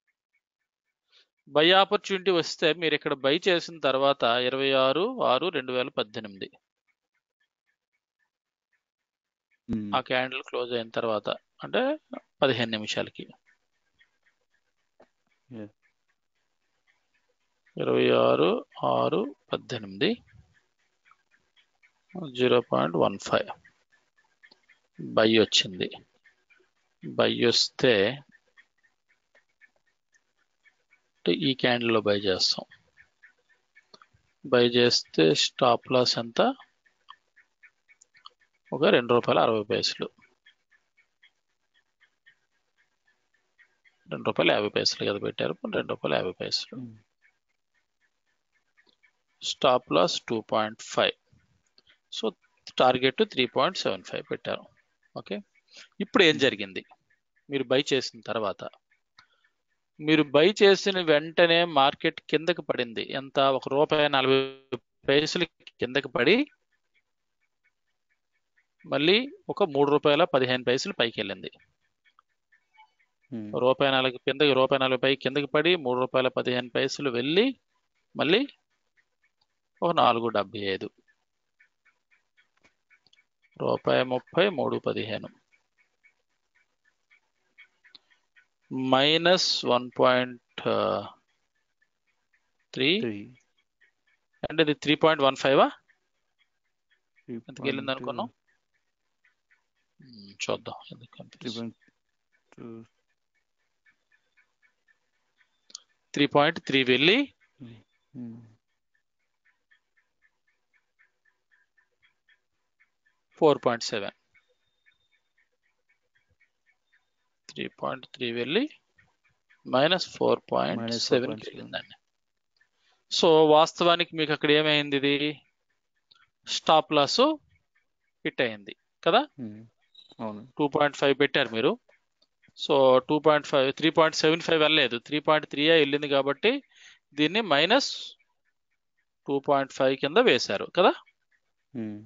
Speaker 1: బై ఆపర్చునిటీ వస్తే మీరు ఇక్కడ బై చేసిన తర్వాత ఇరవై ఆరు ఆరు రెండు వేల పద్దెనిమిది
Speaker 3: మ్మ్.
Speaker 1: ఆ క్యాండిల్ క్లోజ్ అయిన తర్వాత అంటే పదిహేను నిమిషాలకి
Speaker 3: Yeah.
Speaker 1: ఇరవై ఆరు ఆరు పద్దెనిమిది zero point one five buy వచ్చింది బై వస్తే అంటే ఈ క్యాండిల్లో బై చేస్తాం బై చేస్తే స్టాప్ లాస్ ఎంత ఒక రెండు రూపాయల అరవై పైసలు రెండు రూపాయల యాభై పైసలు కదా పెట్టారు రెండు రూపాయల యాభై పైసలు
Speaker 3: hmm.
Speaker 1: Stop loss two point five so target three point seven five పెట్టారు ఓకే ఇప్పుడు ఏం జరిగింది మీరు బై చేసిన తర్వాత మీరు బై చేసిన వెంటనే మార్కెట్ కిందకి పడింది ఎంత ఒక రూపాయి నలభై పైసలు కిందకి పడి మళ్ళీ ఒక మూడు రూపాయల పదిహేను పైసలు పైకి వెళ్ళింది
Speaker 3: ఉమ్,
Speaker 1: రూపాయి నాలుగు కిందకి రూపాయి నలభై పై కిందకి పడి మూడు రూపాయల పదిహేను పైసలు వెళ్ళి మళ్ళీ ఒక నాలుగు డెబ్బై ఐదు రూపాయి ముప్పై మూడు పదిహేను minus one point three
Speaker 3: three
Speaker 1: అంటే ఇది త్రీ పాయింట్ వన్ ఫైవా
Speaker 3: త్రీ
Speaker 1: ఎంతకి వెళ్ళింది అనుకున్నాం చూద్దాం ఎందుకు
Speaker 3: త్రీ
Speaker 1: కనిపిస్తుంది.
Speaker 3: Point two
Speaker 1: three point three వెళ్ళి
Speaker 3: um,
Speaker 1: four point seven three point three వెళ్ళి మైనస్ ఫోర్ పాయింట్
Speaker 3: Minus
Speaker 1: సెవెన్కి
Speaker 3: 4.7.
Speaker 1: వెళ్ళిందండి సో వాస్తవానికి మీకు అక్కడ ఏమైంది ఇది స్టాప్ లాస్ హిట్ అయింది కదా
Speaker 3: ఉమ్, అవును
Speaker 1: టూ పాయింట్ ఫైవ్ పెట్టారు మీరు so two point five three point seven five వెళ్ళలేదు త్రీ పాయింట్ త్రీ వెళ్ళింది కాబట్టి దీన్ని మైనస్ టూ పాయింట్ ఫైవ్ కింద వేశారు కదా
Speaker 3: ఉమ్,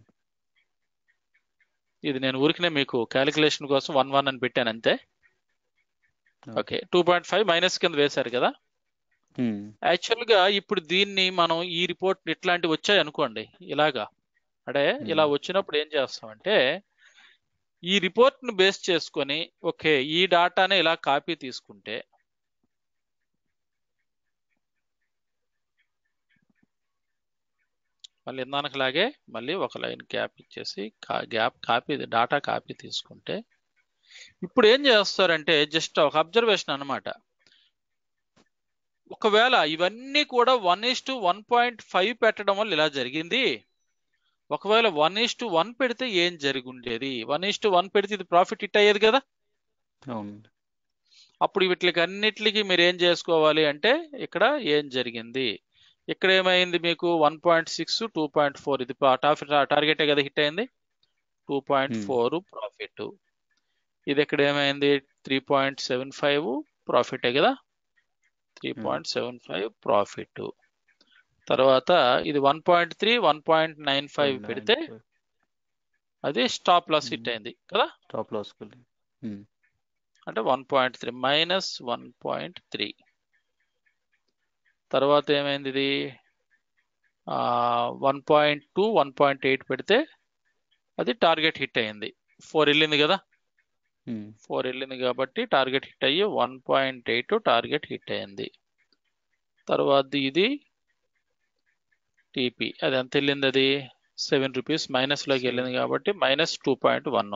Speaker 1: ఇది నేను ఊరికనే మీకు క్యాలిక్యులేషన్ కోసం వన్ వన్ అని పెట్టాను అంతే okay two point five minus కింద వేశారు కదా
Speaker 3: ఉమ్,
Speaker 1: యాక్చువల్ గా ఇప్పుడు దీన్ని మనం ఈ రిపోర్ట్ ఇట్లాంటివి వచ్చాయి అనుకోండి ఇలాగా అంటే ఇలా
Speaker 3: Hmm.
Speaker 1: వచ్చినప్పుడు ఏం చేస్తామంటే ఈ రిపోర్ట్ ను బేస్ చేసుకొని ఓకే ఈ డాటాని ఇలా కాపీ తీసుకుంటే మళ్ళీ ఇందాకలాగే మళ్ళీ ఒక లైన్ గ్యాప్ ఇచ్చేసి గ్యాప్ కాపీ డాటా కాపీ తీసుకుంటే ఇప్పుడు ఏం చేస్తారంటే జస్ట్ ఒక అబ్జర్వేషన్ అన్నమాట ఒకవేళ ఇవన్నీ కూడా one is to one point five పెట్టడం వల్ల ఇలా జరిగింది ఒకవేళ వన్ ఇస్ టు వన్ పెడితే ఏం జరిగి ఉండేది వన్ ఇస్ టు వన్ పెడితే ఇది ప్రాఫిట్ హిట్ అయ్యేది కదా
Speaker 3: అవును
Speaker 1: అప్పుడు వీటికి అన్నిటికి మీరు ఏం చేసుకోవాలి అంటే ఇక్కడ ఏం జరిగింది ఇక్కడ ఏమైంది మీకు one point six two point four ఇది టార్గెటే కదా హిట్ అయింది టూ పాయింట్ ఫోర్ ప్రాఫిట్ ఇది ఇక్కడ ఏమైంది త్రీ పాయింట్ సెవెన్ ఫైవ్ ప్రాఫిటే కదా three point seven five profit తర్వాత ఇది one point three one point nine five పెడితే అది స్టాప్ లాస్ హిట్
Speaker 3: Hmm.
Speaker 1: అయింది కదా
Speaker 3: టాప్ లాస్ కెళ్ళి ఉమ్,
Speaker 1: అంటే one point three minus one point three తర్వాత ఏమైంది ఇది one point two one point eight పెడితే అది టార్గెట్ హిట్ అయింది ఫోర్ వెళ్ళింది కదా
Speaker 3: ఉమ్,
Speaker 1: ఫోర్ వెళ్ళింది కాబట్టి టార్గెట్ హిట్ అయ్యి one point eight target hit అయింది తర్వాత ఇది టీపీ అది ఎంత వెళ్ళింది అది సెవెన్ రూపీస్ మైనస్ లోకి వెళ్ళింది కాబట్టి మైనస్ టూ పాయింట్ వన్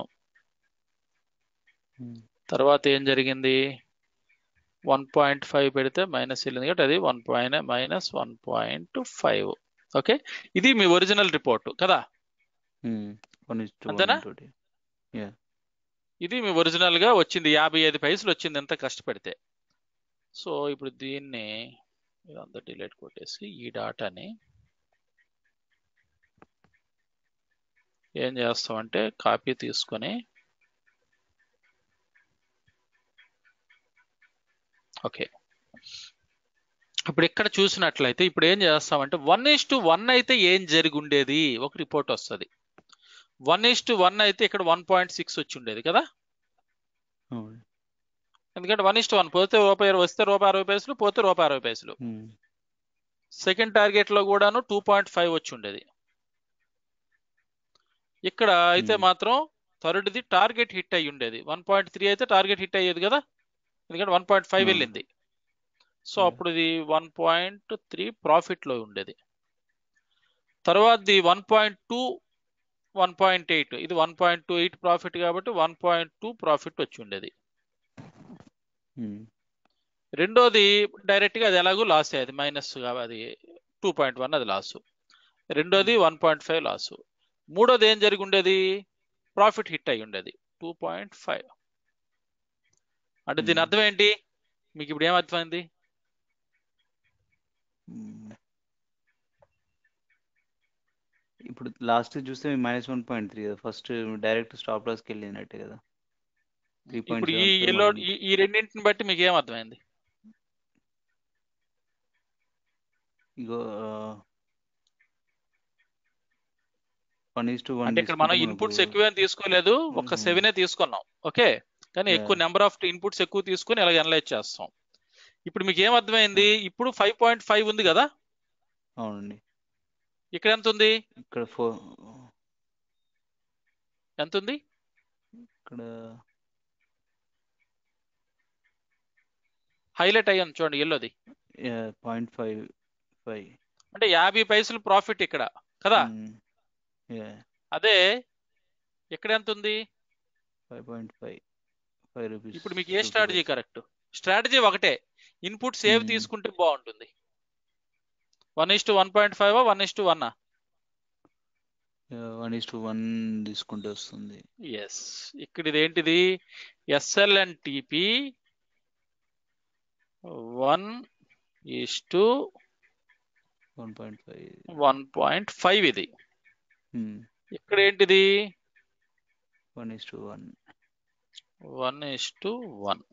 Speaker 3: ఉమ్,
Speaker 1: తర్వాత ఏం జరిగింది వన్ పాయింట్ ఫైవ్ పెడితే మైనస్ వెళ్ళింది కాబట్టి అది one point minus one point five okay ఇది మీ ఒరిజినల్ రిపోర్ట్ కదా
Speaker 3: ఉమ్, one is to one
Speaker 1: అంతేనా?
Speaker 3: twenty.
Speaker 1: ఇది మీ ఒరిజినల్ గా వచ్చింది యాభై ఐదు పైసలు వచ్చింది ఎంత కష్టపడితే సో ఇప్పుడు దీన్ని ఇదంతా డిలీట్ కొట్టేసి ఈ డాటాని ఏం చేస్తామంటే కాపీ తీసుకొని ఓకే ఇప్పుడు ఇక్కడ చూసినట్లయితే ఇప్పుడు ఏం చేస్తామంటే వన్ ఇస్ టు వన్ అయితే ఏం జరిగి ఉండేది ఒక రిపోర్ట్ వస్తుంది వన్ ఇస్ టు వన్ అయితే ఇక్కడ వన్ పాయింట్ సిక్స్ వచ్చి ఉండేది కదా
Speaker 3: అవును
Speaker 1: ఎందుకంటే వన్ ఇస్ట్ వన్ పోతే రూపాయి ఇరవై వస్తే రూపాయి అరవై పైసలు పోతే రూపాయి అరవై పైసలు
Speaker 3: ఉమ్,
Speaker 1: సెకండ్ టార్గెట్ లో కూడాను టూ పాయింట్ ఫైవ్ వచ్చి ఉండేది ఇక్కడ అయితే
Speaker 3: Hmm.
Speaker 1: మాత్రం థర్డ్ది టార్గెట్ హిట్ అయ్యి ఉండేది వన్ పాయింట్ త్రీ అయితే టార్గెట్ హిట్ అయ్యేది కదా ఎందుకంటే వన్ పాయింట్ ఫైవ్
Speaker 3: Hmm.
Speaker 1: వెళ్ళింది సో
Speaker 3: Yeah.
Speaker 1: అప్పుడు ఇది వన్ పాయింట్ త్రీ ప్రాఫిట్ లో ఉండేది తర్వాతది one point two one point eight ఇది one point two eight profit కాబట్టి వన్ పాయింట్ టూ ప్రాఫిట్ వచ్చి ఉండేది
Speaker 3: ఉమ్,
Speaker 1: రెండోది డైరెక్ట్ గా అది ఎలాగో లాస్ అయ్యేది మైనస్ అది టూ పాయింట్ వన్ అది లాస్ రెండోది వన్ పాయింట్ ఫైవ్ లాస్ మూడోది ఏం జరిగి ఉండేది ప్రాఫిట్ హిట్ అయి ఉండేది టూ పాయింట్ ఫైవ్ అంటే దీని
Speaker 3: Hmm.
Speaker 1: అర్థం ఏంటి మీకు ఇప్పుడు ఏం అర్థమైంది
Speaker 3: ఉమ్. ఇప్పుడు లాస్ట్ చూస్తే మైనస్ వన్ పాయింట్ త్రీ కదా ఫస్ట్ డైరెక్ట్ స్టాప్ లాస్కి వెళ్ళినట్టే కదా త్రీ పాయింట్
Speaker 1: ఇప్పుడు ఈ ఎల్లో ఈ- ఈ రెండింటిని బట్టి మీకు ఏం అర్థమైంది
Speaker 3: ఇగో వన్ ఈస్ టు వన్
Speaker 1: అంటే ఇక్కడ మనం ఇన్పుట్స్ ఎక్కువేం తీసుకోలేదు ఒక
Speaker 3: Mhm.
Speaker 1: సెవెనే తీసుకున్నాం ఓకే కానీ
Speaker 3: Yeah.
Speaker 1: ఎక్కువ నెంబర్ ఆఫ్ ఇన్పుట్స్ ఎక్కువ తీసుకొని ఇలా అనలైజ్ చేస్తాం ఇప్పుడు మీకు ఏం అర్థమైంది ఇప్పుడు ఫైవ్ పాయింట్ ఫైవ్ ఉంది కదా
Speaker 3: అవునండి
Speaker 1: ఇక్కడ ఎంత ఉంది
Speaker 3: ఇక్కడ ఫోర్
Speaker 1: ఎంత ఉంది
Speaker 3: ఇక్కడ
Speaker 1: హైలైట్ అయ్యాను చూడండి ఎల్లోది
Speaker 3: పాయింట్ ఫైవ్ ఫైవ్
Speaker 1: అంటే యాభై పైసలు ప్రాఫిట్ ఇక్కడ కదా అదే ఇక్కడ ఎంత ఉంది
Speaker 3: five point five five rupees
Speaker 1: ఇప్పుడు మీకు ఏ స్ట్రాటజీ కరెక్ట్ స్ట్రాటజీ ఒకటే ఇన్పుట్స్ ఏవి
Speaker 3: Hmm.
Speaker 1: తీసుకుంటే బాగుంటుంది one is to one point five one is to one
Speaker 3: one is to one తీసుకుంటే వస్తుంది
Speaker 1: ఎస్ ఇక్కడ ఇది ఏంటిది SL and TP one is to
Speaker 3: one point five
Speaker 1: one point five ఇది ఇక్కడ ఏంటిది
Speaker 3: one is to one
Speaker 1: one is to one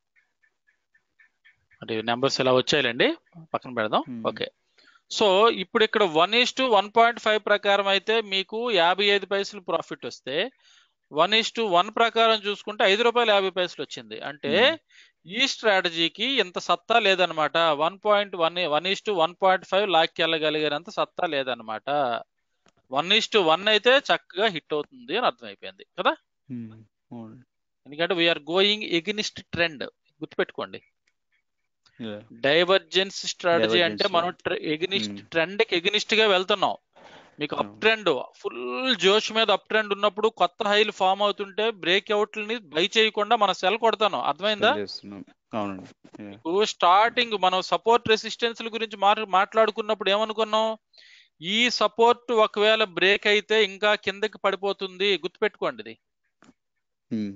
Speaker 1: అంటే numbers ఎలా వచ్చాయిలేండి పక్కన పెడదాం
Speaker 3: Hmm.
Speaker 1: ఓకే సో ఇప్పుడు ఇక్కడ one is to one point five ప్రకారం అయితే మీకు యాభై ఐదు పైసలు ప్రాఫిట్ వస్తే వన్ ఇస్ టు వన్ ప్రకారం చూసుకుంటే ఐదు రూపాయలు యాభై పైసలు వచ్చింది అంటే
Speaker 3: Hmm.
Speaker 1: ఈ స్ట్రాటజీకి ఇంత సత్తా లేదనమాట one point one one is to one point five లాక్కి వెళ్ళగలిగినంత సత్తా లేదనమాట వన్ ఇస్ టు వన్ అయితే చక్కగా హిట్ అవుతుంది అని అర్థమైపోయింది కదా
Speaker 3: అవును
Speaker 1: ఎందుకంటే వీఆర్ గోయింగ్ ఎగ్నిస్ట్ ట్రెండ్ గుర్తుపెట్టుకోండి
Speaker 3: Yeah.
Speaker 1: డైవర్జెన్స్ స్ట్రాటజీ అంటే
Speaker 3: Divergence.
Speaker 1: మనం ఎగ్నిస్ట్
Speaker 3: Hmm.
Speaker 1: ట్రెండ్ కి ఎగ్నిస్ట్ గా వెళ్తున్నాం మీకు అప్
Speaker 3: అవును.
Speaker 1: ట్రెండ్ ఫుల్ జోష్ మీద అప్ ట్రెండ్ ఉన్నప్పుడు కొత్త హైలు ఫామ్ అవుతుంటే బ్రేక్ అవుట్లని బై చేయకుండా మన సెల్ కొడతాను అర్థమైందా
Speaker 3: Sell చేస్తున్నాం అవునండి Yeah.
Speaker 1: మీకు స్టార్టింగ్ మనం సపోర్ట్ రెసిస్టెన్స్ గురించి మా- మాట్లాడుకున్నప్పుడు ఏమనుకున్నాం ఈ సపోర్ట్ ఒకవేళ బ్రేక్ అయితే ఇంకా కిందకి పడిపోతుంది గుర్తుపెట్టుకోండి ఇది
Speaker 3: Hmm.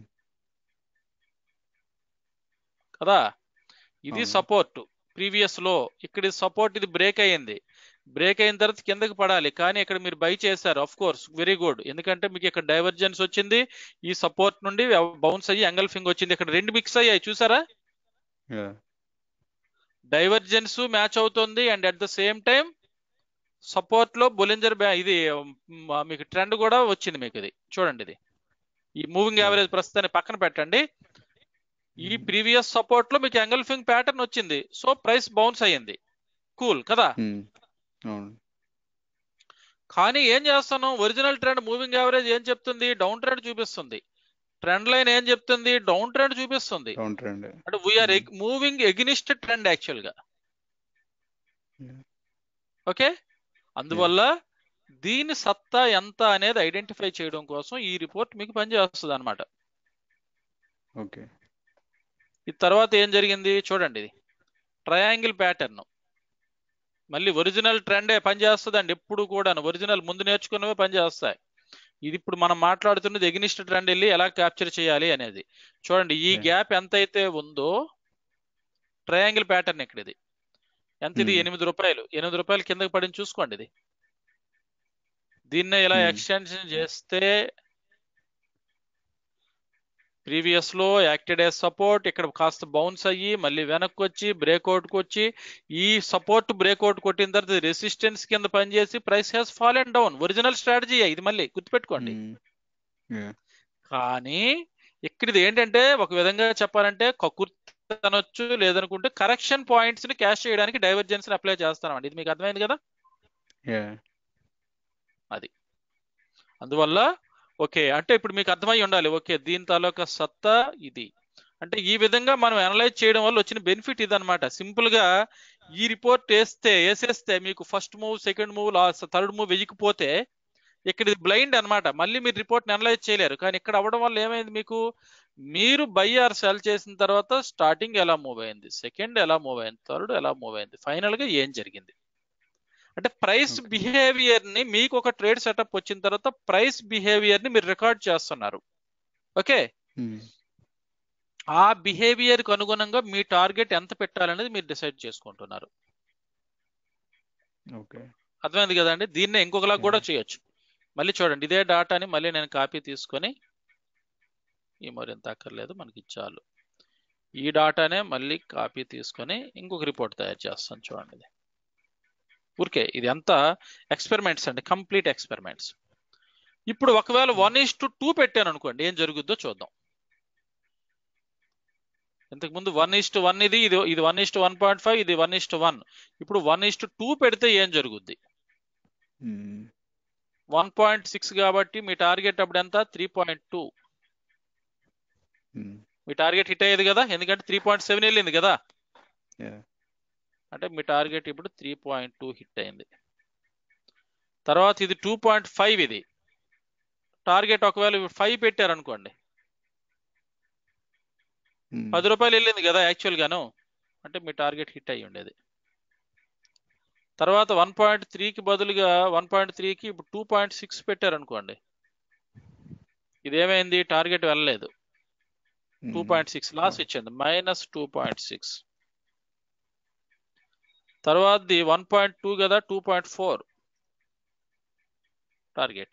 Speaker 1: కదా ఇది
Speaker 3: అవును.
Speaker 1: సపోర్ట్ ప్రీవియస్ లో ఇక్కడ సపోర్ట్ ఇది బ్రేక్ అయ్యింది బ్రేక్ అయిన తర్వాత కిందకి పడాలి కానీ ఇక్కడ మీరు బై చేశారు ఆఫ్ కోర్స్ వెరీ గుడ్ ఎందుకంటే మీకు ఇక్కడ డైవర్జెన్స్ వచ్చింది ఈ సపోర్ట్ నుండి బౌన్స్ అయ్యి ఎంగల్ఫింగ్ వచ్చింది ఇక్కడ రెండు మిక్స్ అయ్యాయి చూసారా
Speaker 3: Yeah.
Speaker 1: డైవర్జెన్స్ మ్యాచ్ అవుతుంది and at the same time support లో బొలింజర్ బ్యా ఇది మ్, మీకు ట్రెండ్ కూడా వచ్చింది మీకు ఇది చూడండి ఇది ఈ మూవింగ్ యావరేజ్ ప్రస్తుతాన్ని పక్కన పెట్టండి ఈ
Speaker 3: Mhm.
Speaker 1: ప్రీవియస్ సపోర్ట్ లో మీకు ఎంగల్ఫింగ్ ప్యాటర్న్ వచ్చింది సో ప్రైస్ బౌన్స్ అయ్యింది కూల్ కదా
Speaker 3: Hmm. అవును
Speaker 1: కానీ ఏం చేస్తాను ఒరిజినల్ ట్రెండ్ మూవింగ్ యావరేజ్ ఏం చెప్తుంది డౌన్ ట్రెండ్ చూపిస్తుంది ట్రెండ్ లైన్ ఏం చెప్తుంది డౌన్ ట్రెండ్ చూపిస్తుంది
Speaker 3: డౌన్ ట్రెండ్
Speaker 1: అంటే we're
Speaker 3: Hmm.
Speaker 1: Moving against trend actual గా
Speaker 3: Yeah.
Speaker 1: ఓకే అందువల్ల దీని సత్తా ఎంత అనేది ఐడెంటిఫై చేయడం కోసం ఈ రిపోర్ట్ మీకు పనిచేస్తుంది అనమాట
Speaker 3: ఓకే
Speaker 1: ఈ తర్వాత ఏం జరిగింది చూడండి ఇది ట్రయాంగిల్ ప్యాటర్న్ మళ్ళీ ఒరిజినల్ ట్రెండే పనిచేస్తుందండి ఎప్పుడు కూడా ఒరిజినల్ ముందు నేర్చుకున్నవే పనిచేస్తాయి ఇది ఇప్పుడు మనం మాట్లాడుతున్నది ఎగ్నిస్ట్ ట్రెండ్ వెళ్ళి ఎలా క్యాప్చర్ చేయాలి అనేది చూడండి ఈ
Speaker 3: Yeah.
Speaker 1: గ్యాప్ ఎంత అయితే ఉందో ట్రయాంగిల్ ప్యాటర్న్ ఇక్కడ ఇది ఎంత ఇది
Speaker 3: Hmm.
Speaker 1: ఎనిమిది రూపాయలు ఎనిమిది రూపాయలు కిందకి పడింది చూసుకోండి ఇది దీన్నే ఇలా
Speaker 3: Hmm.
Speaker 1: ఎక్స్టెన్షన్ చేస్తే ప్రీవియస్ లో యాక్టెడ్ యాజ్ సపోర్ట్ ఇక్కడ కాస్త బౌన్స్ అయ్యి మళ్ళీ వెనక్కి వచ్చి బ్రేక్అవుట్ వచ్చి ఈ సపోర్ట్ బ్రేక్అవుట్ కొట్టిన తర్వాత రెసిస్టెన్స్ కింద పనిచేసి price has fall and down original strategy ఇది మళ్ళీ గుర్తుపెట్టుకోండి
Speaker 3: Hmm. Yeah.
Speaker 1: కానీ ఇక్కడ ఇది ఏంటంటే ఒక విధంగా చెప్పాలంటే కకుర్తి అనొచ్చు లేదనుకుంటే కరెక్షన్ పాయింట్స్ ని క్యాష్ చేయడానికి డైవర్జెన్స్ ని అప్లై చేస్తామండి ఇది మీకు అర్థమైంది కదా
Speaker 3: Yeah.
Speaker 1: అందువల్ల ఓకే అంటే ఇప్పుడు మీకు అర్థమై ఉండాలి ఓకే దీని తాలూకా సత్తా ఇది అంటే ఈ విధంగా మనం అనలైజ్ చేయడం వల్ల వచ్చిన బెనిఫిట్ ఇదనమాట సింపుల్ గా ఈ రిపోర్ట్ వేస్తే వేసేస్తే మీకు first move second move last third move వెయ్యకపోతే ఇక్కడ ఇది బ్లైండ్ అన్నమాట మళ్ళీ మీరు రిపోర్ట్ అనలైజ్ చేయలేరు కానీ ఇక్కడ అవ్వడం వల్ల ఏమైంది మీకు మీరు బై ఆర్ సెల్ చేసిన తర్వాత స్టార్టింగ్ ఎలా మూవ్ అయింది సెకండ్ ఎలా మూవ్ అయింది థర్డ్ ఎలా మూవ్ అయింది ఫైనల్ గా ఏం జరిగింది అంటే ప్రైస్
Speaker 3: Okay.
Speaker 1: బిహేవియర్ ని మీకు ఒక ట్రేడ్ సెటప్ వచ్చిన తర్వాత ప్రైస్ బిహేవియర్ ని మీరు రికార్డ్ చేస్తున్నారు ఓకే
Speaker 3: Hmm.
Speaker 1: ఆ బిహేవియర్ కు అనుగుణంగా మీ టార్గెట్ ఎంత పెట్టాలనేది మీరు డిసైడ్ చేసుకుంటున్నారు
Speaker 3: Okay.
Speaker 1: అర్థమైంది కదండి దీన్నే ఇంకొకలా కూడా చేయొచ్చు మళ్ళీ చూడండి ఇదే డాటాని మళ్ళీ నేను కాపీ తీసుకొని ఈ మరింత అక్కర్లేదు మనకి చాలు ఈ డాటానే మళ్ళీ కాపీ తీసుకొని ఇంకొక రిపోర్ట్ తయారు చేస్తాను చూడండి ఇది ఊరికే ఇది అంతా ఎక్స్పెరిమెంట్స్ అండి కంప్లీట్ ఎక్స్పెరిమెంట్స్ ఇప్పుడు ఒకవేళ వన్ ఇస్ టు టూ పెట్టాను అనుకోండి ఏం జరుగుద్దో చూద్దాం ఇంతకు ముందు వన్ ఇస్ట్ వన్ ఇది ఇది ఇది one is to one point five ఇది వన్ ఇస్ట్ వన్ ఇప్పుడు వన్ ఇస్ట్ టూ పెడితే ఏం జరుగుద్ది
Speaker 3: ఉమ్,
Speaker 1: వన్ పాయింట్ సిక్స్ కాబట్టి మీ టార్గెట్ అప్పుడు ఎంత త్రీ పాయింట్ టూ
Speaker 3: ఉమ్,
Speaker 1: మీ టార్గెట్ హిట్ అయ్యేది కదా ఎందుకంటే త్రీ పాయింట్ సెవెన్ వెళ్ళింది కదా
Speaker 3: yeah,
Speaker 1: అంటే మీ టార్గెట్ ఇప్పుడు త్రీ పాయింట్ టూ హిట్ అయింది తర్వాత ఇది టూ పాయింట్ ఫైవ్ ఇది టార్గెట్ ఒకవేళ ఫైవ్ పెట్టారు అనుకోండి
Speaker 3: ఉమ్,
Speaker 1: పది రూపాయలు వెళ్ళింది కదా యాక్చువల్ గాను అంటే మీ టార్గెట్ హిట్ అయ్యి ఉండేది తర్వాత వన్ పాయింట్ త్రీకి బదులుగా వన్ పాయింట్ త్రీకి ఇప్పుడు టూ పాయింట్ సిక్స్ పెట్టారు అనుకోండి ఇదేమైంది టార్గెట్ వెళ్ళలేదు two
Speaker 3: um,
Speaker 1: point six loss ఇచ్చింది మైనస్ టూ పాయింట్ సిక్స్ తర్వాతది వన్ పాయింట్ టూ కదా టూ పాయింట్ ఫోర్ టార్గెట్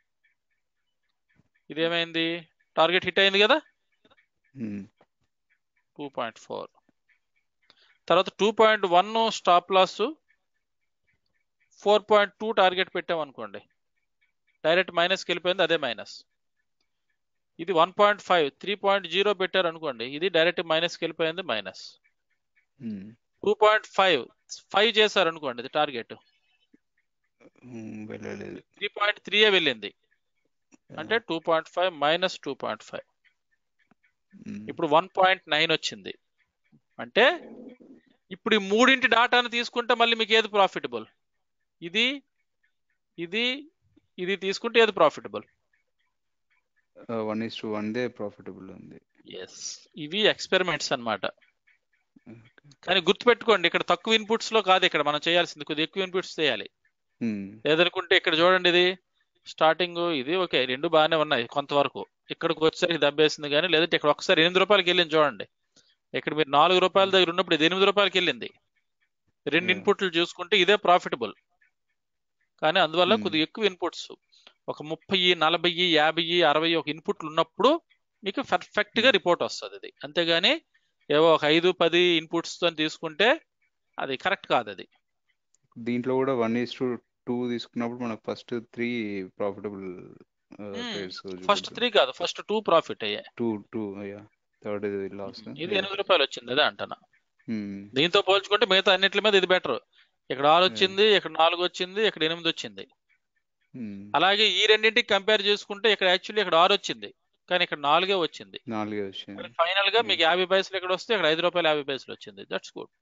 Speaker 1: ఇదేమైంది టార్గెట్ హిట్ అయింది కదా
Speaker 3: ఉమ్,
Speaker 1: టూ పాయింట్ ఫోర్ తర్వాత two point one stop loss four point two target పెట్టాం అనుకోండి డైరెక్ట్ మైనస్కి వెళ్ళిపోయింది అదే మైనస్ ఇది one point five three point zero పెట్టారు అనుకోండి ఇది డైరెక్ట్ మైనస్కి వెళ్ళిపోయింది minus
Speaker 3: um,
Speaker 1: two point five five చేశారు అనుకోండి ఇది టార్గెట్
Speaker 3: ఉమ్, వెళ్ళలేదు
Speaker 1: త్రీ పాయింట్ త్రీ వెళ్ళింది అంటే two point five minus two point five
Speaker 3: ఉమ్,
Speaker 1: ఇప్పుడు వన్ పాయింట్ నైన్ వచ్చింది అంటే ఇప్పుడు ఈ మూడింటి డాటాను తీసుకుంటే మళ్ళీ మీకు ఏది ప్రాఫిటబుల్ ఇది ఇది ఇది తీసుకుంటే ఏది profitable
Speaker 3: one is to one దే ప్రాఫిటబుల్ ఉంది
Speaker 1: ఎస్ ఇవి ఎక్స్పెరిమెంట్స్ అన్నమాట కానీ గుర్తుపెట్టుకోండి ఇక్కడ తక్కువ ఇన్పుట్స్ లో కాదు ఇక్కడ మనం చేయాల్సింది కొద్దిగా ఎక్కువ ఇన్పుట్స్ చేయాలి
Speaker 3: ఉమ్,
Speaker 1: లేదనుకుంటే ఇక్కడ చూడండి ఇది స్టార్టింగ్ ఇది ఓకే రెండు బాగానే ఉన్నాయి కొంతవరకు ఇక్కడికి వచ్చేసరికి దెబ్బేసింది కానీ లేదంటే ఇక్కడ ఒకసారి ఎనిమిది రూపాయలకి వెళ్ళింది చూడండి ఇక్కడ మీరు నాలుగు రూపాయల దగ్గర ఉన్నప్పుడు ఇది ఎనిమిది రూపాయలకి వెళ్ళింది రెండు
Speaker 3: Yeah.
Speaker 1: ఇన్పుట్లు చూసుకుంటే ఇదే ప్రాఫిటబుల్ కానీ అందువల్ల
Speaker 3: Hmm.
Speaker 1: కొద్దిగా ఎక్కువ ఇన్పుట్స్ ఒక ముప్పై నలభై యాభై అరవై ఒక ఇన్పుట్లు ఉన్నప్పుడు మీకు పర్ఫెక్ట్ గా రిపోర్ట్ వస్తుంది అది అంతేగాని ఏవో ఒక ఐదు పది ఇన్పుట్స్ తో తీసుకుంటే అది కరెక్ట్ కాదు అది
Speaker 3: దీంట్లో కూడా వన్ ఇస్ టు టూ తీసుకున్నప్పుడు మనకు first three profitable trades
Speaker 1: first three కాదు ఫస్ట్ టూ ప్రాఫిట్ అయ్యాయి
Speaker 3: two two yeah third loss
Speaker 1: ఇది ఎనిమిది రూపాయలు వచ్చింది అదే అంటున్నా దీంతో పోల్చుకుంటే మిగతా అన్నిటి మీద ఇది బెటర్ ఇక్కడ ఆరు వచ్చింది ఇక్కడ నాలుగు వచ్చింది ఇక్కడ ఎనిమిది వచ్చింది అలాగే ఈ రెండింటికి కంపేర్ చేసుకుంటే ఇక్కడ యాక్చువల్లీ ఇక్కడ ఆరు వచ్చింది కానీ ఇక్కడ నాలుగే వచ్చింది
Speaker 3: నాలుగే వచ్చింది
Speaker 1: ఫైనల్ గా మీకు యాభై పైసలు ఇక్కడ వస్తే ఇక్కడ ఐదు రూపాయలు యాభై పైసలు వచ్చింది దట్స్ గుడ్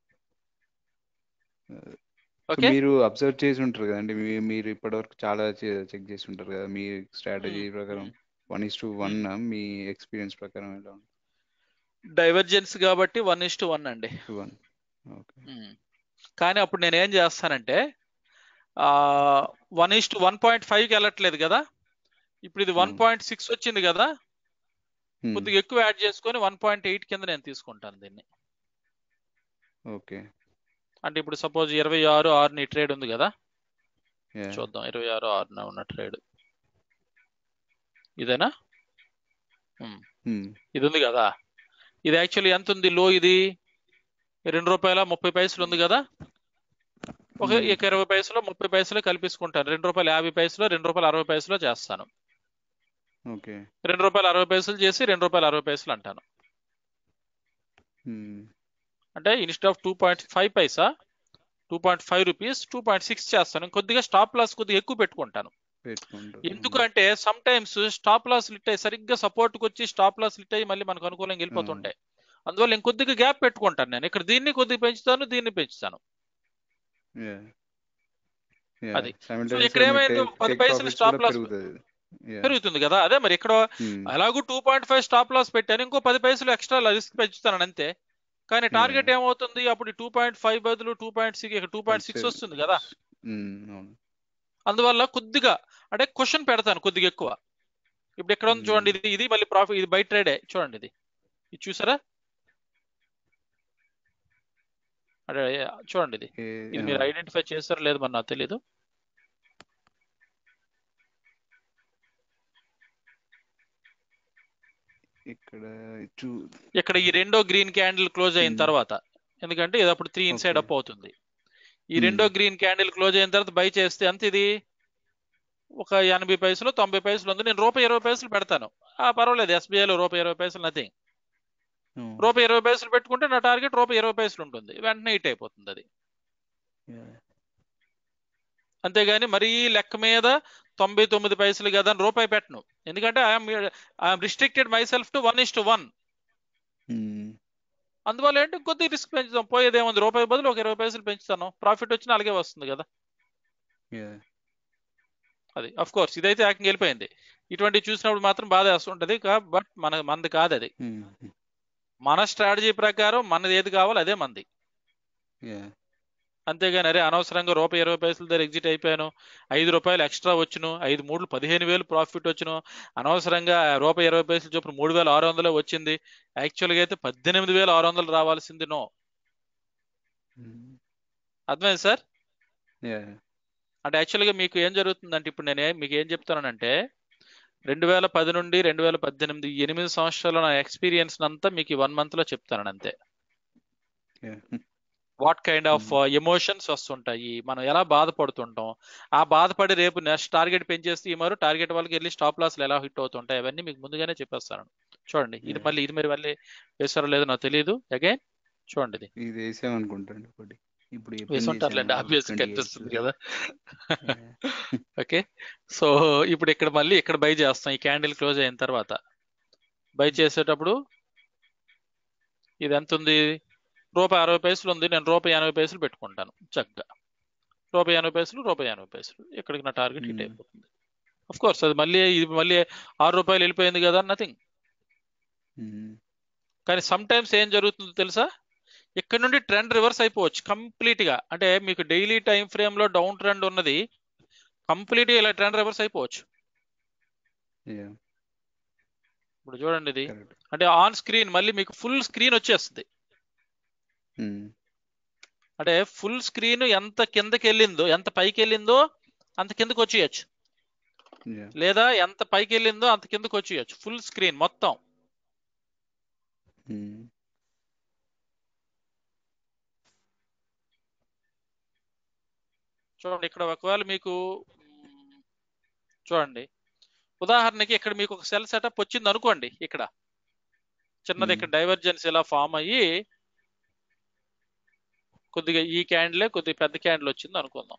Speaker 1: ఓకే
Speaker 3: మీరు అబ్జర్వ్ చేసి ఉంటారు కదండి మీ- మీరు ఇప్పటివరకు చాలా చెక్ చేసి ఉంటారు కదా మీ స్ట్రాటజీ ప్రకారం వన్ ఇస్ టు వన్ మీ ఎక్స్పీరియన్స్ ప్రకారం ఎలా ఉంది
Speaker 1: డైవర్జెన్స్ కాబట్టి వన్ ఇస్ టు వన్ అండి
Speaker 3: టు వన్ ఓకే
Speaker 1: ఉమ్. కానీ అప్పుడు నేను ఏం చేస్తానంటే one is to one point ఫైవ్కి వెళ్ళట్లేదు కదా ఇప్పుడు ఇది వన్
Speaker 3: Hmm.
Speaker 1: పాయింట్ సిక్స్ వచ్చింది కదా కొద్దిగా ఎక్కువ యాడ్ చేసుకొని వన్ పాయింట్ ఎయిట్ కింద నేను తీసుకుంటాను దీన్ని
Speaker 3: ఓకే
Speaker 1: అంటే ఇప్పుడు సపోజ్ ఇరవై ఆరు ఆరుని ట్రేడ్ ఉంది కదా చూద్దాం ఇరవై ఆరు ఆరున ఉన్న ట్రేడ్ ఇదేనా ఇది ఉంది కదా ఇది యాక్చువల్లీ ఎంత ఉంది లో ఇది రెండు రూపాయల ముప్పై పైసలు ఉంది కదా ఒక
Speaker 3: Hmm.
Speaker 1: ఇక ఇరవై పైసలు ముప్పై పైసలు కల్పించుకుంటాను రెండు రూపాయల యాభై పైసలు రెండు రూపాయల అరవై పైసలు చేస్తాను
Speaker 3: ఓకే
Speaker 1: రెండు రూపాయల అరవై పైసలు చేసి రెండు రూపాయల అరవై పైసలు అంటాను అంటే instead of two point five paisa two point five rupees two point six చేస్తాను కొద్దిగా స్టాప్ లాస్ కొద్దిగా ఎక్కువ పెట్టుకుంటాను
Speaker 3: పెట్టుకుంటారు
Speaker 1: ఎందుకంటే sometimes stop loss hit అయ్యి సరిగ్గా సపోర్ట్ కి వచ్చి స్టాప్ లాస్ లిట్ అయ్యి మళ్ళీ మనకు అనుకూలంగా వెళ్ళిపోతుంటాయి అందువల్ల ఇంకొద్దిగా గ్యాప్ పెట్టుకుంటాను నేను ఇక్కడ దీన్ని కొద్దిగా పెంచుతాను దీన్ని పెంచుతాను
Speaker 3: Yeah.
Speaker 1: అది.
Speaker 3: Simultaneously
Speaker 1: So, ఇక్కడ
Speaker 3: మీ
Speaker 1: ఏమైంది?
Speaker 3: take-
Speaker 1: పది
Speaker 3: take
Speaker 1: పైసలు
Speaker 3: profits
Speaker 1: stop
Speaker 3: కూడా
Speaker 1: loss
Speaker 3: పెరుగుతుంది Yeah.
Speaker 1: పెరుగుతుంది కదా అదే మరి ఇక్కడ
Speaker 3: Hmm.
Speaker 1: అలాగూ two point five stop loss పెట్టాను ఇంకో పది పైసలు ఎక్స్ట్రా రిస్క్ పెంచుతాను అంతే కానీ టార్గెట్ ఏమవుతుంది అప్పుడు టూ పాయింట్ ఫైవ్ బదులు టూ పాయింట్ సిక్స్ ఇక్కడ టూ పాయింట్ సిక్స్ వస్తుంది కదా
Speaker 3: Hmm, అవును
Speaker 1: అందువల్ల కొద్దిగా అంటే క్వశ్చన్ పెడతాను కొద్దిగా ఎక్కువ ఇప్పుడు ఎక్కడ ఉంది చూడండి ఇది ఇది మళ్ళీ ప్రాఫిట్ ఇది బై ట్రేడే చూడండి ఇది ఇది చూసారా అదే చూడండి ఇది
Speaker 3: ఏ-
Speaker 1: ఇది మీరు ఐడెంటిఫై చేస్తారో లేదు మరి నాకు తెలీదు
Speaker 3: ఇక్కడ చూ
Speaker 1: ఇక్కడ ఈ రెండో గ్రీన్ క్యాండిల్ క్లోజ్ అయిన
Speaker 3: Hmm.
Speaker 1: తర్వాత ఎందుకంటే ఇది అప్పుడు త్రీ ఇన్సైడ్
Speaker 3: Okay.
Speaker 1: అప్ అవుతుంది ఈ
Speaker 3: Hmm.
Speaker 1: రెండో గ్రీన్ క్యాండిల్ క్లోజ్ అయిన తర్వాత బై చేస్తే అంత ఇది ఒక ఎనభై పైసలు తొంభై పైసలు ఉంది నేను రూపాయి ఇరవై పైసలు పెడతాను ఆ పర్వాలేదు SBI లో రూపాయి ఇరవై పైసలు నథింగ్
Speaker 3: Oh,
Speaker 1: రూపాయి ఇరవై పైసలు పెట్టుకుంటే నా టార్గెట్ రూపాయి ఇరవై పైసలు ఉంటుంది వెంటనే హిట్ అయిపోతుంది అది
Speaker 3: yeah.
Speaker 1: అంతేగాని మరీ లెక్క మీద తొంభై తొమ్మిది పైసలు కదా అని రూపాయి పెట్టను ఎందుకంటే I'm I'm restricted myself to one is to one
Speaker 3: Hmm.
Speaker 1: అందువల్ల ఏంటి కొద్దిగా రిస్క్ పెంచుతాం పోయేది ఏముంది రూపాయి బదులు ఒక ఇరవై పైసలు పెంచుతాను ప్రాఫిట్ వచ్చినా అలాగే వస్తుంది కదా
Speaker 3: Yeah.
Speaker 1: అది అఫ్ కోర్స్ ఇదైతే ఏకంగా వెళ్ళిపోయింది ఇటువంటి చూసినప్పుడు మాత్రం బాధ వేస్తుంటది బట్ మన మనది కాదు అది
Speaker 3: Hmm.
Speaker 1: మన స్ట్రాటజీ ప్రకారం మనది ఏది కావాలో అదే మంది
Speaker 3: Yeah.
Speaker 1: అంతేగాని అరే అనవసరంగా రూపాయి ఇరవై పైసల దగ్గర ఎగ్జిట్ అయిపోయాను ఐదు రూపాయలు ఎక్స్ట్రా వచ్చును ఐదు మూడు పదిహేను వేలు ప్రాఫిట్ వచ్చును అనవసరంగా రూపాయి ఇరవై పైసలు చొప్పున మూడు వేల ఆరు వందలే వచ్చింది యాక్చువల్గా అయితే పద్దెనిమిది వేల ఆరు వందలు రావాల్సింది నో
Speaker 3: Hmm.
Speaker 1: అర్థమైంది సార్
Speaker 3: Yeah.
Speaker 1: అంటే యాక్చువల్గా మీకు ఏం జరుగుతుందంటే ఇప్పుడు నేను ఏ- మీకు ఏం చెప్తానంటే రెండు వేల పది నుండి రెండు వేల పద్దెనిమిది ఈ ఎనిమిది సంవత్సరాల నా ఎక్స్పీరియన్స్ అంతా మీకు ఈ వన్ మంత్ లో చెప్తాను అంతే
Speaker 3: Yeah.
Speaker 1: What kind of emotions వస్తుంటాయి మనం ఎలా బాధపడుతుంటాం ఆ బాధపడి రేపు నెక్స్ట్ టార్గెట్ పెంచేస్తే ఈ మరో టార్గెట్ వాళ్ళకి వెళ్ళి స్టాప్ లాస్లు ఎలా హిట్ అవుతుంటాయి అవన్నీ మీకు ముందుగానే చెప్పేస్తాను చూడండి ఇది
Speaker 3: Yeah.
Speaker 1: మళ్ళీ ఇది మరి మళ్ళీ వేసారో లేదో నాకు తెలియదు అగైన్ చూడండి ఇది
Speaker 3: ఇది వేసామనుకుంటాండి ఒకటి ఇప్పుడు ఈ
Speaker 1: వేసి
Speaker 3: pin
Speaker 1: ఉంటారులేండి
Speaker 3: చేసాము,
Speaker 1: ఆబ్వియస్
Speaker 3: 28
Speaker 1: కనిపిస్తుంది కదా
Speaker 3: Yeah.
Speaker 1: ఓకే సో ఇప్పుడు ఇక్కడ మళ్ళీ ఇక్కడ బై చేస్తాం ఈ క్యాండిల్ క్లోజ్ అయిన తర్వాత బై చేసేటప్పుడు ఇది ఎంత ఉంది రూపాయి అరవై పైసలు ఉంది నేను రూపాయి ఎనభై పైసలు పెట్టుకుంటాను చక్కగా రూపాయి ఎనభై పైసలు రూపాయి ఎనభై పైసలు ఇక్కడికి నా టార్గెట్ హిట్
Speaker 3: Hmm.
Speaker 1: అయిపోతుంది అఫ్ కోర్స్ అది మళ్ళీ ఇది మళ్ళీ ఆరు రూపాయలు వెళ్ళిపోయింది కదా నథింగ్
Speaker 3: Hmm.
Speaker 1: కానీ సమ్ టైమ్స్ ఏం జరుగుతుందో తెలుసా ఇక్కడ నుండి ట్రెండ్ రివర్స్ అయిపోవచ్చు కంప్లీట్ గా అంటే మీకు డైలీ టైం ఫ్రేమ్ లో డౌన్ ట్రెండ్ ఉన్నది కంప్లీట్ గా ఇలా ట్రెండ్ రివర్స్ అయిపోవచ్చు
Speaker 3: Yeah.
Speaker 1: ఇప్పుడు చూడండి ఇది
Speaker 3: Correct.
Speaker 1: అంటే ఆన్ స్క్రీన్ మళ్ళీ మీకు ఫుల్ స్క్రీన్ వచ్చేస్తుంది
Speaker 3: Hmm.
Speaker 1: అంటే ఫుల్ స్క్రీన్ ఎంత కిందకి వెళ్ళిందో ఎంత పైకి వెళ్ళిందో అంత కిందకి వచ్చేయచ్చు
Speaker 3: Yeah.
Speaker 1: లేదా ఎంత పైకి వెళ్ళిందో అంత కిందకి వచ్చేయచ్చు ఫుల్ స్క్రీన్ మొత్తం
Speaker 3: Hmm.
Speaker 1: చూడండి ఇక్కడ ఒకవేళ మీకు మ్, చూడండి ఉదాహరణకి ఇక్కడ మీకు ఒక సెల్ సెటప్ వచ్చింది అనుకోండి ఇక్కడ చిన్నది
Speaker 3: Hmm.
Speaker 1: ఇక్కడ డైవర్జెన్స్ ఇలా ఫామ్ అయ్యి కొద్దిగా ఈ క్యాండిలే కొద్దిగా పెద్ద క్యాండిల్ వచ్చింది అనుకుందాం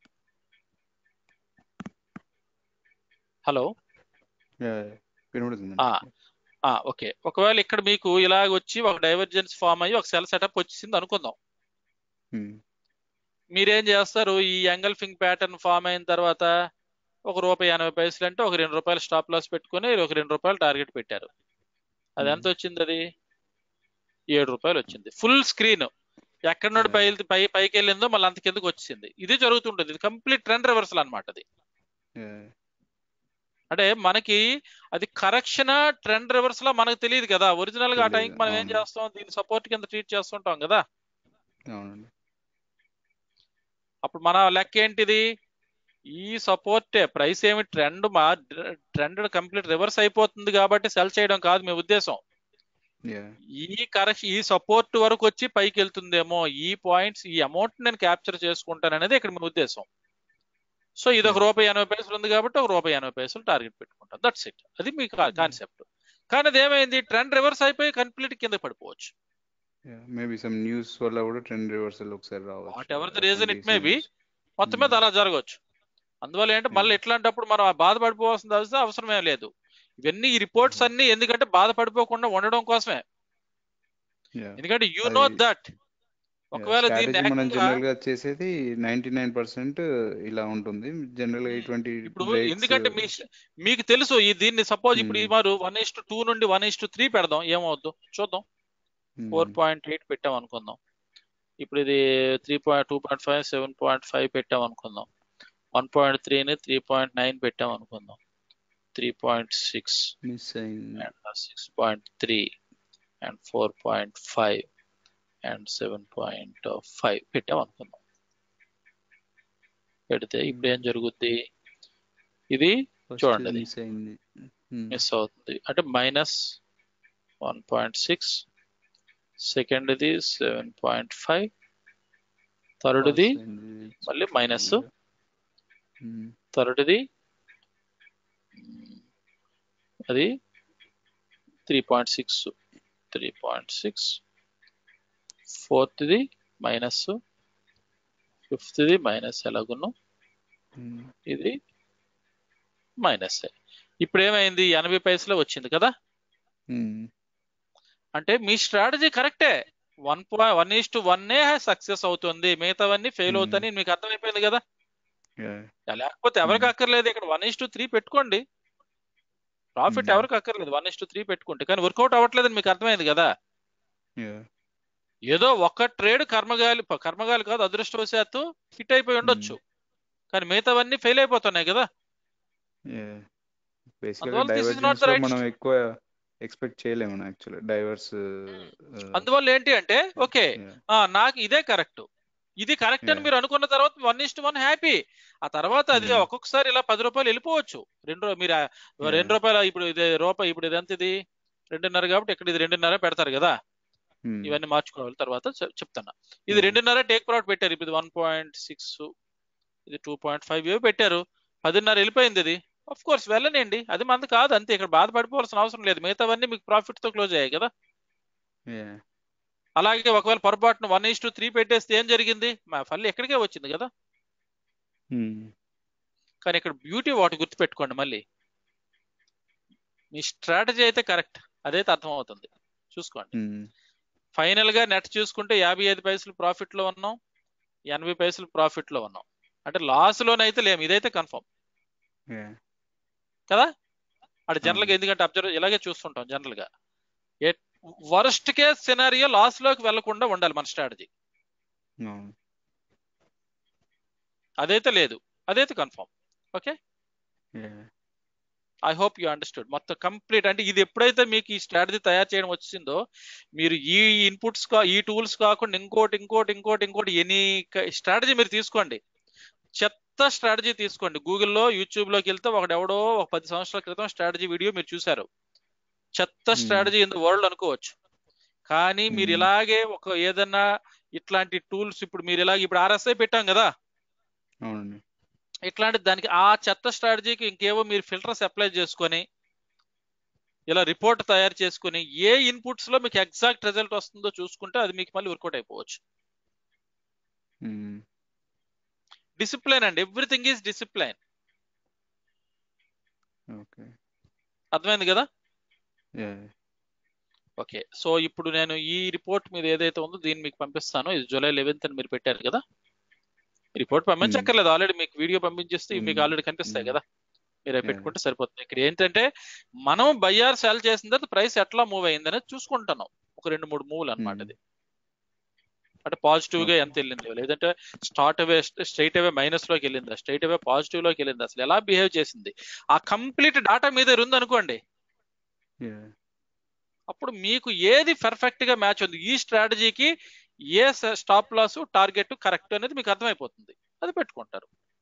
Speaker 1: హలో
Speaker 3: Yeah. వినబడుతుందండి
Speaker 1: ఆ, ఆ, ఓకే ఒకవేళ ఇక్కడ మీకు ఇలాగ వచ్చి ఒక డైవర్జెన్స్ ఫామ్ అయ్యి ఒక సెల్ సెటప్ వచ్చింది అనుకుందాం
Speaker 3: Hmm.
Speaker 1: మీరేం చేస్తారు ఈ ఎంగల్ఫింగ్ ప్యాటర్న్ ఫామ్ అయిన తర్వాత ఒక రూపాయి ఎనభై పైసలు అంటే ఒక రెండు రూపాయలు స్టాప్ లాస్ పెట్టుకొని ఒక రెండు రూపాయలు టార్గెట్ పెట్టారు అది ఎంత వచ్చింది అది ఏడు రూపాయలు వచ్చింది ఫుల్ స్క్రీన్ ఎక్కడి నుండి పై పై పైకి వెళ్ళిందో మళ్ళీ అంత కిందకి వచ్చింది ఇది జరుగుతుంటుంది ఇది కంప్లీట్ ట్రెండ్ రివర్సల్ అనమాట అది
Speaker 3: Yeah.
Speaker 1: అంటే మనకి అది కరెక్షన్ ట్రెండ్ రివర్స్ లా మనకు తెలియదు కదా ఒరిజినల్ గా ఆ
Speaker 3: తెలీదు,
Speaker 1: టైంకి మనం ఏం
Speaker 3: అవును.
Speaker 1: చేస్తాం దీని సపోర్ట్ కింద ట్రీట్ చేస్తుంటాం కదా
Speaker 3: అవునండి
Speaker 1: అప్పుడు మన లెక్క ఏంటిది ఈ సపోర్టే ప్రైస్ ఏమి ట్రెండ్ మా ట్రెండ్ కంప్లీట్ రివర్స్ అయిపోతుంది కాబట్టి సెల్ చేయడం కాదు మీ ఉద్దేశం
Speaker 3: Yeah.
Speaker 1: ఈ కరెక్షన్ ఈ సపోర్ట్ వరకు వచ్చి పైకి వెళ్తుందేమో ఈ పాయింట్స్ ఈ అమౌంట్ నేను క్యాప్చర్ చేసుకుంటాను అనేది ఇక్కడ మీ ఉద్దేశం సో ఇది ఒక
Speaker 3: Yeah.
Speaker 1: రూపాయి ఎనభై పైసలు ఉంది కాబట్టి ఒక రూపాయి ఎనభై పైసలు టార్గెట్ పెట్టుకుంటాను దట్స్ ఇట్ అది మీ కాన్సెప్ట్ కానీ అది ఏమైంది ట్రెండ్ రివర్స్ అయిపోయి కంప్లీట్ కింద పడిపోవచ్చు
Speaker 3: Yeah. మేబీ సమ్ న్యూస్ వల్ల కూడా ట్రెండ్ రివర్సల్ ఒకసారి రావచ్చు
Speaker 1: whatever the reason it may
Speaker 3: Recent
Speaker 1: be
Speaker 3: news.
Speaker 1: మొత్తం మీద
Speaker 3: Hmm.
Speaker 1: అలా జరగవచ్చు అందువల్ల ఏంటంటే మళ్ళీ ఇట్లాంటప్పుడు మనం ఆ బాధపడిపోవాల్సిన అవసరం అవసరమే లేదు ఇవన్నీ ఈ రిపోర్ట్స్ అన్ని ఎందుకంటే బాధపడిపోకుండా ఉండడం కోసమే
Speaker 3: Yeah.
Speaker 1: ఎందుకంటే యు నో
Speaker 3: అది-
Speaker 1: దట్ ఒకవేళ దీన్ని
Speaker 3: స్ట్రాటజీ మనం
Speaker 1: ఏకంగా-
Speaker 3: జనరల్ గా చేసేది నైన్టీ నైన్ పర్సెంట్ ఇలా ఉంటుంది జనరల్ గా
Speaker 1: Hmm.
Speaker 3: ఇటువంటి
Speaker 1: ఇప్పుడు
Speaker 3: breaks-
Speaker 1: ఎందుకంటే మీ మీకు తెలుసు ఈ దీన్ని సపోజ్ ఇప్పుడు ఈ
Speaker 3: Hmm.
Speaker 1: మారు వన్ ఇస్ టూ నుండి వన్ ఇస్ త్రీ పెడదాం ఏమవుద్దు చూద్దాం
Speaker 3: Hmm.
Speaker 1: ఫోర్ పాయింట్ ఎయిట్ పెట్టాం అనుకుందాం ఇప్పుడు ఇది three point two point five seven point five పెట్టాం అనుకుందాం వన్ పాయింట్ త్రీని త్రీ పాయింట్ నైన్ పెట్టాం అనుకుందాం త్రీ పాయింట్ సిక్స్
Speaker 3: మిస్ అయింది
Speaker 1: and six point three and four point five and seven point five పెట్టాం అనుకుందాం పెడితే ఇప్పుడు ఏం జరుగుద్ది ఇది
Speaker 3: First
Speaker 1: చూడండి అది.
Speaker 3: మిస్ అయింది Hmm.
Speaker 1: మిస్ అవుతుంది అంటే మైనస్ వన్ పాయింట్ సిక్స్ సెకండ్ది సెవెన్ పాయింట్ ఫైవ్ థర్డ్ది
Speaker 3: Pass అయింది.
Speaker 1: మళ్ళీ మైనస్
Speaker 3: Hmm.
Speaker 1: థర్డ్ది అది three point six three point six ఫోర్త్ది మైనస్ ఫిఫ్త్ది మైనస్ ఎలాగున్నాం
Speaker 3: ఉమ్,
Speaker 1: ఇది మైనస్ ఇప్పుడు ఏమైంది ఎనభై పైసలు వచ్చింది కదా
Speaker 3: ఉమ్,
Speaker 1: అంటే మీ స్ట్రాటజీ కరెక్టే one point one is to వన్నే సక్సెస్ అవుతుంది మిగతావన్నీ ఫెయిల్
Speaker 3: Hmm.
Speaker 1: అవుతాయని మీకు అర్థమైపోయింది కదా
Speaker 3: yeah,
Speaker 1: లేకపోతే ఎవరికి
Speaker 3: Hmm.
Speaker 1: అక్కర్లేదు ఇక్కడ వన్ ఇస్ టు త్రీ పెట్టుకోండి ప్రాఫిట్
Speaker 3: Hmm.
Speaker 1: ఎవరికి అక్కర్లేదు వన్ ఇస్ టు త్రీ పెట్టుకుంటే కానీ వర్కౌట్ అవ్వట్లేదని మీకు అర్థమైంది కదా
Speaker 3: yeah,
Speaker 1: ఏదో ఒక్క ట్రేడ్ కర్మగాలి కర్మగాలి కాదు అదృష్టవశాత్తు హిట్ అయిపోయి ఉండొచ్చు కానీ మిగతావన్నీ ఫెయిల్ అయిపోతున్నాయి కదా
Speaker 3: yeah. Basically
Speaker 1: అందువల్ల this is not
Speaker 3: divergence
Speaker 1: the
Speaker 3: లో
Speaker 1: right
Speaker 3: మనం ఎక్కువ ఎక్స్పెక్ట్ చేయలేము యాక్చువల్లీ డైవర్స్
Speaker 1: అందువల్ల ఏంటి అంటే ఓకే నాకు ఇదే కరెక్ట్ ఇది కరెక్ట్ అని
Speaker 3: Yeah.
Speaker 1: మీరు అనుకున్న తర్వాత వన్ ఇస్ట్ వన్ హ్యాపీ ఆ తర్వాత అది
Speaker 3: Hmm.
Speaker 1: ఒక్కొక్కసారి ఇలా పది రూపాయలు వెళ్ళిపోవచ్చు రెండు రూ- మీరు ఆ
Speaker 3: Yeah.
Speaker 1: రెండు రూపాయలు ఇప్పుడు ఇది రూపాయి ఇప్పుడు ఇది ఎంత ఇది రెండున్నర కాబట్టి ఇక్కడ ఇది రెండున్నర పెడతారు కదా ఇవన్నీ మార్చుకోవాలి తర్వాత చె- చెప్తాను ఇది
Speaker 3: Hmm.
Speaker 1: రెండున్నర టేక్ ప్రాఫిట్ పెట్టారు ఇప్పుడు వన్ పాయింట్ సిక్స్ ఇది టూ పాయింట్ ఫైవ్ ఇవి పెట్టారు పదిన్నర వెళ్ళిపోయింది ఇది ఆఫ్ కోర్స్ వెళ్ళనండి అది మంది కాదు అంతే ఇక్కడ బాధపడిపోవాల్సిన అవసరం లేదు మిగతావన్నీ మీకు ప్రాఫిట్ తో క్లోజ్ అయ్యాయి కదా అలాగే ఒకవేళ పొరపాటున వన్ ఈస్ టు త్రీ పెట్టేస్తే ఏం జరిగింది మా ఫల్ ఎక్కడికే వచ్చింది కదా కానీ ఇక్కడ బ్యూటీ వాటి గుర్తుపెట్టుకోండి మళ్ళీ మీ స్ట్రాటజీ అయితే కరెక్ట్ అదైతే అర్థమవుతుంది చూసుకోండి ఫైనల్ గా నెట్ చూసుకుంటే యాభై ఐదు పైసలు ప్రాఫిట్ లో ఉన్నాం ఎనభై పైసలు ప్రాఫిట్ లో ఉన్నాం అంటే లాస్ లోనైతే లేము ఇదైతే కన్ఫర్మ్ కదా అంటే జనరల్ గా ఎందుకంటే అబ్జర్వ్ ఇలాగే చూస్తుంటాం జనరల్ గా వరస్ట్ కేస్ సినారియో లాస్ లోకి వెళ్లకుండా ఉండాలి మన స్ట్రాటజీ అదైతే లేదు అదైతే confirm okay I hope you understood మొత్తం కంప్లీట్ అంటే ఇది ఎప్పుడైతే మీకు ఈ స్ట్రాటజీ తయారు చేయడం వచ్చిందో మీరు ఈ ఇన్పుట్స్ కా ఈ టూల్స్ కాకుండా ఇంకోటి ఇంకోటి ఇంకోటి ఇంకోటి ఎనీ స్ట్రాటజీ మీరు తీసుకోండి చెత్త స్ట్రాటజీ తీసుకోండి గూగుల్లో యూట్యూబ్లోకి వెళ్తే ఒకడు ఎవడో ఒక పది సంవత్సరాల క్రితం స్ట్రాటజీ వీడియో మీరు చూసారు చెత్త స్ట్రాటజీ ఇన్ ద వరల్డ్ అనుకోవచ్చు కానీ మీరు
Speaker 3: Hmm.
Speaker 1: ఇలాగే ఒక ఏదన్నా ఇట్లాంటి టూల్స్ ఇప్పుడు మీరు ఇలాగ ఇప్పుడు ఆర్ఎస్ఐ పెట్టాం కదా
Speaker 3: అవునండి
Speaker 1: ఇట్లాంటి దానికి ఆ చెత్త స్ట్రాటజీకి ఇంకేవో మీరు ఫిల్టర్స్ అప్లై చేసుకొని ఇలా రిపోర్ట్ తయారు చేసుకొని ఏ ఇన్పుట్స్ లో మీకు ఎగ్జాక్ట్ రిజల్ట్ వస్తుందో చూసుకుంటే అది మీకు మళ్ళీ వర్కౌట్ అయిపోవచ్చు డిసిప్లైన్ అండి ఎవ్రీథింగ్ ఈజ్ డిసిప్లైన్
Speaker 3: ఓకే
Speaker 1: అర్థమైంది కదా ఓకే సో ఇప్పుడు నేను ఈ రిపోర్ట్ మీద ఏదైతే ఉందో దీన్ని మీకు పంపిస్తాను ఇది జూలై లెవెన్త్ అని మీరు పెట్టారు కదా రిపోర్ట్ పంపించక్కర్లేదు ఆల్రెడీ మీకు వీడియో పంపించేస్తే ఇవి మీకు
Speaker 3: Hmm.
Speaker 1: ఆల్రెడీ కనిపిస్తాయి
Speaker 3: Hmm.
Speaker 1: కదా మీరు అవి
Speaker 3: Yeah.
Speaker 1: పెట్టుకుంటే సరిపోతుంది ఇక్కడ ఏంటంటే మనం బయ్యార్ సెల్ చేసిన తర్వాత ప్రైస్ ఎట్లా మూవ్ అయింది అనేది చూసుకుంటున్నాం ఒక రెండు మూడు మూవ్లు అన్నమాట
Speaker 3: Hmm.
Speaker 1: ఇది అంటే పాజిటివ్ గా
Speaker 3: Okay.
Speaker 1: ఎంత వెళ్ళింది లేదంటే స్టార్ట్ అవే స్ట్రైట్ అవే మైనస్ లోకి వెళ్ళిందా స్ట్రైట్ అవే పాజిటివ్ లోకి వెళ్ళింది అసలు ఎలా బిహేవ్ చేసింది ఆ కంప్లీట్ డాటా మీద ఉంది అనుకోండి అప్పుడు మీకు ఏది పర్ఫెక్ట్ గా మ్యాచ్ ఉంది ఈ స్ట్రాటజీకి ఏ స్టాప్ లాస్ టార్గెట్ కరెక్ట్ అనేది మీకు అర్థమైపోతుంది అది పెట్టుకుంటారు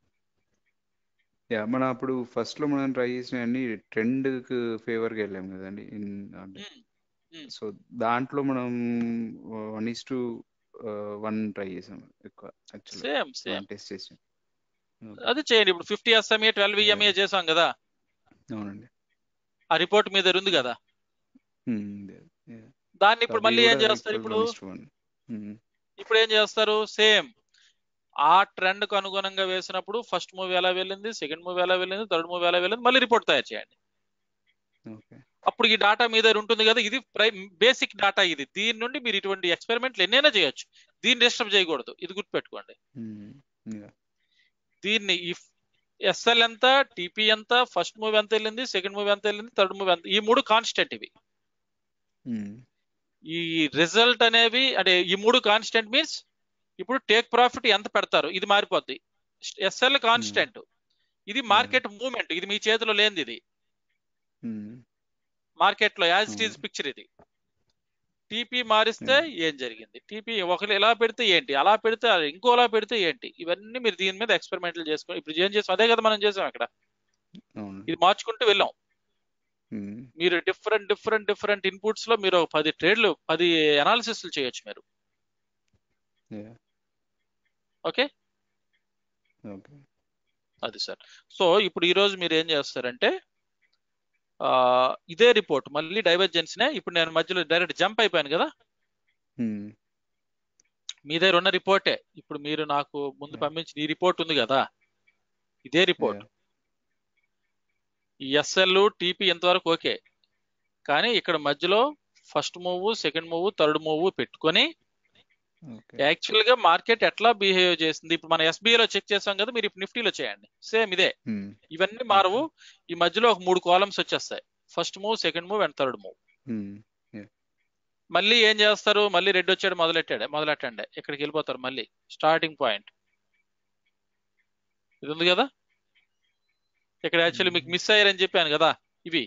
Speaker 3: యా మన అప్పుడు ఫస్ట్ లో మనం ట్రై చేసిన అన్ని ట్రెండ్ కి ఫేవర్ గా వెళ్ళాం కదండి ఇన్ అంటే
Speaker 1: Hmm. Hmm.
Speaker 3: సో దాంట్లో మనం one is to one try చేసాం ఎక్కువ యాక్చువల్లీ
Speaker 1: సేమ్ సేమ్
Speaker 3: టెస్ట్ చేసాం
Speaker 1: అది చేయండి ఇప్పుడు ఫిఫ్టీ ఎస్ఎంఏ ట్వెల్వ్ ఈఎంఏ చేసాం కదా
Speaker 3: అవునండి
Speaker 1: ఆ రిపోర్ట్ మీద ఉంది కదా
Speaker 3: Hmm, yeah, yeah.
Speaker 1: దాన్ని ఇప్పుడు
Speaker 3: అది
Speaker 1: మళ్ళీ ఏం
Speaker 3: కూడా
Speaker 1: చేస్తారు
Speaker 3: equal
Speaker 1: ఇప్పుడు
Speaker 3: one is to one. Hmm,
Speaker 1: ఇప్పుడు ఏం చేస్తారు సేమ్ ఆ ట్రెండ్ కు అనుగుణంగా వేసినప్పుడు ఫస్ట్ మూవీ ఎలా వెళ్ళింది సెకండ్ మూవీ ఎలా వెళ్ళింది థర్డ్ మూవీ ఎలా వెళ్ళింది మళ్ళీ రిపోర్ట్ తయారు చేయండి
Speaker 3: okay.
Speaker 1: అప్పుడు ఈ డాటా మీద ఉంటుంది కదా ఇది బేసిక్ డాటా ఇది దీని నుండి మీరు ఇటువంటి ఎక్స్పెరిమెంట్లు ఎన్నైనా చేయొచ్చు దీన్ని డిస్టర్బ్ చేయకూడదు ఇది గుర్తుపెట్టుకోండి
Speaker 3: Hmm, yeah.
Speaker 1: దీన్ని ఈ ఎస్ఎల్ ఎంత టిపి ఎంత ఫస్ట్ మూవీ ఎంత వెళ్ళింది సెకండ్ మూవీ ఎంత వెళ్ళింది థర్డ్ మూవీ ఎంత ఈ మూడు కాన్స్టెంట్ ఇవి
Speaker 3: Hmm,
Speaker 1: ఈ రిజల్ట్ అనేవి అంటే ఈ మూడు కాన్స్టెంట్ మీన్స్ ఇప్పుడు టేక్ ప్రాఫిట్ ఎంత పెడతారు ఇది మారిపోద్ది ఎస్ఎల్ కాన్స్టెంట్ ఇది మార్కెట్ మూవ్మెంట్ ఇది మీ చేతిలో లేనిది ఇది
Speaker 3: hmm,
Speaker 1: మార్కెట్ లో as it is
Speaker 3: Hmm.
Speaker 1: Picture ఇది టీపీ మారిస్తే ఏం జరిగింది టీపీ ఒకరు ఎలా పెడితే ఏంటి అలా పెడితే అది ఇంకోలా పెడితే ఏంటి ఇవన్నీ మీరు దీని మీద ఎక్స్పెరిమెంట్లు చేసుకొని ఇప్పుడు ఏం చేసాం అదే కదా మనం చేసాం ఇక్కడ
Speaker 3: అవును
Speaker 1: ఇది మార్చుకుంటూ వెళ్ళాం
Speaker 3: Hmm,
Speaker 1: మీరు డిఫరెంట్ డిఫరెంట్ డిఫరెంట్ ఇన్పుట్స్ లో మీరు ఒక పది ట్రేడ్లు పది అనాలిసిస్ చేయొచ్చు మీరు
Speaker 3: yeah.
Speaker 1: Okay
Speaker 3: Okay.
Speaker 1: అది సార్ సో ఇప్పుడు ఈ రోజు మీరు ఏం చేస్తారంటే ఆ, ఇదే రిపోర్ట్ మళ్ళీ డైవర్జెన్స్నే ఇప్పుడు నేను మధ్యలో డైరెక్ట్ జంప్ అయిపోయాను కదా
Speaker 3: ఉమ్,
Speaker 1: మీ దగ్గర ఉన్న రిపోర్టే ఇప్పుడు మీరు నాకు ముందు
Speaker 3: Yeah.
Speaker 1: పంపించిన ఈ రిపోర్ట్ ఉంది కదా ఇదే రిపోర్ట్
Speaker 3: yeah,
Speaker 1: ఈ ఎస్ఎల్ టీపీ ఎంతవరకు ఓకే కానీ ఇక్కడ మధ్యలో first move second move third move పెట్టుకొని
Speaker 3: okay,
Speaker 1: యాక్చువల్ గా మార్కెట్ ఎట్లా బిహేవ్ చేసింది ఇప్పుడు మన SBI లో చెక్ చేసాం కదా మీరు ఇప్పుడు నిఫ్టీలో చేయండి సేమ్ ఇదే
Speaker 3: ఉమ్,
Speaker 1: ఇవన్నీ మారవు ఈ మధ్యలో ఒక మూడు కాలమ్స్ వచ్చేస్తాయి first move second move and third move
Speaker 3: um,
Speaker 1: మళ్ళీ ఏం చేస్తారు మళ్ళీ రెడ్ వచ్చాడు మొదలెట్టాడు మొదలెట్టండి ఇక్కడికి వెళ్ళిపోతారు మళ్ళీ స్టార్టింగ్ పాయింట్ ఇది ఉంది కదా ఇక్కడ యాక్చువల్లీ మీకు మిస్ అయ్యారని చెప్పాను కదా ఇవి